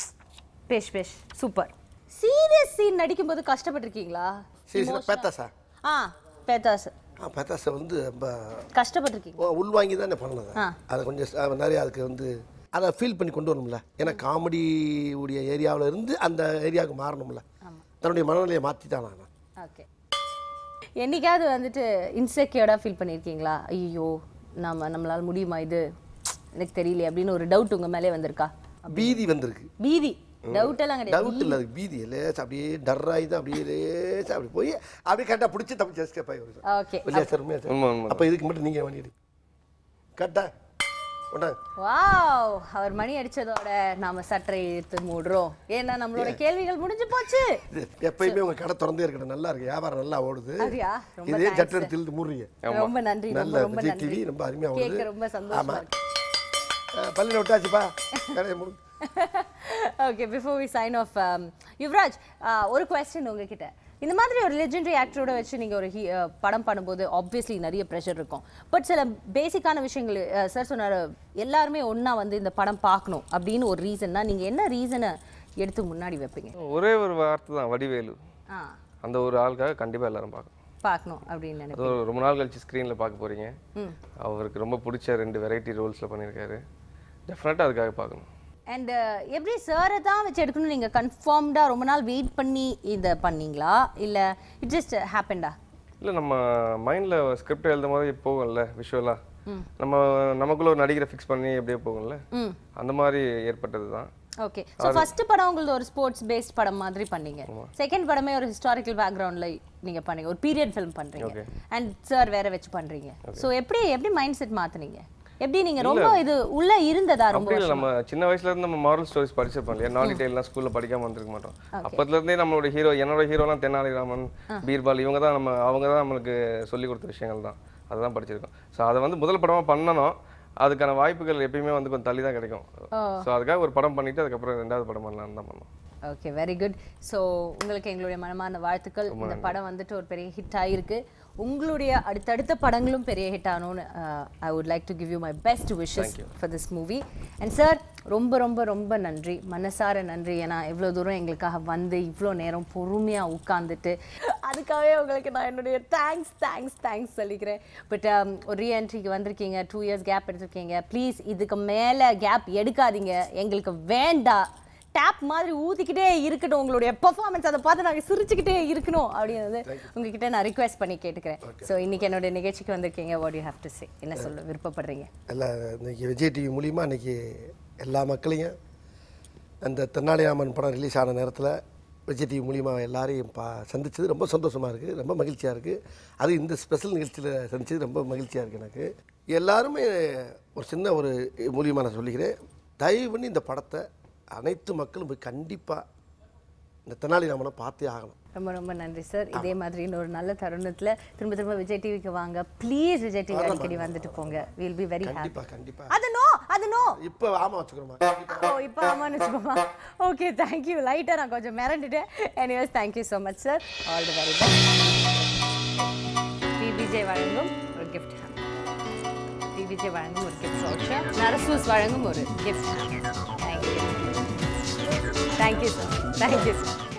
பேஷ் பேஷ் சூப்பர் சீரியஸ் சீன் நடிக்கும்போது கஷ்டப்பட்டிருக்கீங்களா சீரியஸாக பேத்தாசா ஆ பேத்தாஸ் ஆ பேத்தாசை வந்து ரொம்ப கஷ்டப்பட்டிருக்கீங்க உள்வாங்கி தானே பண்ணது ஆ. அதை கொஞ்சம் ச- நிறைய அதுக்கு வந்து அதை ஃபீல் பண்ணி கொண்டு வரணும்ல ஏன்னா காமெடி உடைய ஏரியாவில் இருந்து அந்த ஏரியாவுக்கு மாறணும்ல தன்னுடைய மனநிலையை மாற்றிட்டான் நான் ஓகே என்னைக்காவது வந்துட்டு இன்செக்யூர்டாக ஃபீல் பண்ணியிருக்கீங்களா ஐயோ நாம நம்மளால முடியுமா இது எனக்கு தெரியல அப்படின்னு ஒரு டவுட் உங்க மேலே வந்திருக்கா பீதி வந்திருக்கு பீதி டவுட் எல்லாம் கிடையாது டவுட் இல்லை அதுக்கு பீதி லேசா அப்படியே டர்ராகி தான் அப்படியே லேசா அப்படி போய் அப்படியே கரெக்டாக பிடிச்சி தப்பிச்சு எஸ்கேப் ஆகி வருது ஓகே இல்லையா சார் உண்மையா சார் உண்மை, உண்மை. அப்போ இதுக்கு மட்டும் நீங்கள் பண்ணிடு கரெக்டா ஒன்றா வாவ் அவர் மணி அடிச்சதோட நாம சட்டரை இழுத்து மூடுறோம் ஏன்னா நம்மளோட கேள்விகள் முடிஞ்சு போச்சு இது எப்பயுமே உங்க கடை திறந்தே இருக்கட்டும் நல்லா இருக்கு வியாபாரம் நல்லா ஓடுது அப்படியா? ரொம்ப இதே thanks. சட்டை திழுத்து மூடுறீங்க ரொம்ப நன்றி ரொம்ப நல்ல ரொம்ப விஜய் நன்றி டிவி ரொம்ப அருமையா ஓடுது கேட்க ரொம்ப சந்தோஷமா ஆமா இருக்கு அஹ், பள்ளியில விட்டாச்சுப்பா கடையை முடி okay before we sign off Yuvraj ஒரு கொஸ்டின் உங்ககிட்ட இந்த மாதிரி ஒரு லெஜெண்டரி ஆக்டரோட வச்சு நீங்க ஒரு he- uh, படம் பண்ணும்போது ஆப்வியஸ்லி நிறைய ப்ரெஷர் இருக்கும் பட் சில பேசிக்கான விஷயங்கள் சார் சொன்னார் எல்லாருமே ஒண்ணா வந்து இந்த படம் பார்க்கணும் அப்படின்னு ஒரு ரீசன்னா நீங்க என்ன ரீசனை எடுத்து முன்னாடி வைப்பீங்க ஒரே ஒரு வார்த்தை தான் வடிவேலு ஆ அந்த ஒரு ஆளுக்காக கண்டிப்பாக எல்லாரும் பார்க்கணும் பார்க்கணும் அப்படின்னு நினைப்பேன் அதுவும் ரொம்ப நாள் கழிச்சு ஸ்க்ரீனில் பார்க்க போகிறீங்க அவருக்கு ரொம்ப பிடிச்ச ரெண்டு வெரைட்டி ரோல்ஸில் பண்ணியிருக்காரு டெஃபினட்டாக அதுக்காக பார்க்கணும் அண்ட் எப்படி சாரை தான் வச்சு எடுக்கணும் நீங்க கன்ஃபார்ம்டா ரொம்ப நாள் வெயிட் பண்ணி இதை பண்ணீங்களா இல்ல இட் ஜஸ்ட் ஹேப்பன்டா இல்லை நம்ம மைண்டில் ஸ்கிரிப்ட் எழுதும் போது போகும்ல விஷுவலாக நம்ம நமக்குள்ள ஒரு நடிகரை ஃபிக்ஸ் பண்ணி எப்படியே போகும்ல ம் அந்த மாதிரி ஏற்பட்டது தான் ஓகே ஸோ ஃபர்ஸ்ட் படம் உங்களது ஒரு ஸ்போர்ட்ஸ் பேஸ்ட் படம் மாதிரி பண்ணீங்க செகண்ட் படமே ஒரு ஹிஸ்டாரிக்கல் பேக்ரவுண்ட்ல நீங்க பண்ணீங்க ஒரு பீரியட் ஃபிலிம் பண்றீங்க அண்ட் சார் வேற வச்சு பண்றீங்க ஸோ எப்படி எப்படி மைண்ட் செட் மாத்துனீங்க எப்படி நீங்க ரொம்ப இது உள்ள இருந்ததா ரொம்ப அப்படி இல்லை நம்ம சின்ன வயசுல இருந்து நம்ம மாரல் ஸ்டோரிஸ் படிச்சிருப்போம் இல்லையா நாலி டெய்லாம் ஸ்கூல்ல படிக்காம வந்திருக்க மாட்டோம் அப்பத்துல இருந்தே நம்மளோட ஹீரோ என்னோட ஹீரோலாம் தெனாலிராமன் பீர்பால் இவங்க தான் நம்ம அவங்க தான் நம்மளுக்கு சொல்லி கொடுத்த விஷயங்கள் தான் அதுதான் படிச்சிருக்கோம் ஸோ அதை வந்து முதல் படமா பண்ணணும் அதுக்கான வாய்ப்புகள் எப்பயுமே வந்து கொஞ்சம் தள்ளி தான் கிடைக்கும் ஸோ அதுக்காக ஒரு படம் பண்ணிட்டு அதுக்கப்புறம் ரெண்டாவது படம் பண்ணலாம்னு தான் பண்ணோம் ஓகே வெரி குட் ஸோ உங்களுக்கு எங்களுடைய மனமார்ந்த வாழ்த்துக்கள் இந்த படம் வந்துட்டு ஒரு பெரிய ஹிட் ஆயிருக்கு உங்களுடைய அடுத்தடுத்த படங்களும் பெரிய ஹிட் ஆகணும்னு I would like to give you my best wishes for this movie and sir ரொம்ப ரொம்ப ரொம்ப நன்றி மனசார நன்றி ஏன்னா இவ்வளோ தூரம் எங்களுக்காக வந்து இவ்வளோ நேரம் பொறுமையாக உட்காந்துட்டு அதுக்காகவே உங்களுக்கு நான் என்னுடைய தேங்க்ஸ் தேங்க்ஸ் தேங்க்ஸ் சொல்லிக்கிறேன் பட் ஒரு ரீஎன்ட்ரிக்கு வந்திருக்கீங்க டூ இயர்ஸ் கேப் எடுத்திருக்கீங்க ப்ளீஸ் இதுக்கு மேலே கேப் எடுக்காதீங்க எங்களுக்கு வேண்டாம் டேப் மாதிரி ஊதிக்கிட்டே இருக்கட்டும் உங்களுடைய பெர்ஃபார்மன்ஸ் அதை பார்த்து நாங்கள் சிரிச்சுக்கிட்டே இருக்கணும் அப்படிங்கிறது உங்ககிட்ட நான் ரிக்வெஸ்ட் பண்ணி கேட்டுக்கிறேன் ஸோ இன்னைக்கு என்னோட நிகழ்ச்சிக்கு வந்திருக்கீங்க what you have to say என்ன சொல்ல விருப்பப்படுறீங்க எல்லாம் இன்னைக்கு விஜய் டிவி மூலிமா இன்னைக்கு எல்லா மக்களையும் அந்த தென்னாலிராமன் படம் ரிலீஸ் ஆன நேரத்தில் விஜய் டிவி மூலிமா எல்லாரையும் பா சந்திச்சது ரொம்ப சந்தோஷமாக இருக்குது ரொம்ப மகிழ்ச்சியாக இருக்குது அது இந்த ஸ்பெஷல் நிகழ்ச்சியில் சந்திச்சது ரொம்ப மகிழ்ச்சியாக இருக்குது எனக்கு எல்லாருமே ஒரு சின்ன ஒரு மூலியமாக நான் சொல்லிக்கிறேன் தயவு பண்ணி இந்த படத்தை அனைத்து மக்களும் போய் கண்டிப்பாக இந்த தெனாலிராமனை பார்த்தே ஆகணும் ரொம்ப ரொம்ப நன்றி சார் இதே மாதிரி இன்னொரு நல்ல தருணத்தில் திரும்ப திரும்ப விஜய் டிவிக்கு வாங்க ப்ளீஸ் விஜய் டிவி அடிக்கடி வந்துட்டு போங்க வில் பி வெரி ஹாப்பி கண்டிப்பாக கண்டிப்பாக அது நோ அது நோ இப்போ ஆமாம் வச்சுக்கிறோமா ஓ இப்போ ஆமான்னு வச்சுக்கோமா ஓகே தேங்க்யூ லைட்டாக நான் கொஞ்சம் மிரண்டுட்டேன் anyways thank you so much sir all the very best PBJ வழங்கும் ஒரு கிஃப்ட் பிபிஜே வழங்கும் ஒரு கிஃப்ட் வவுச்சர் நரசூஸ் வழங்கும் ஒரு gift thank you thank you sir thank you sir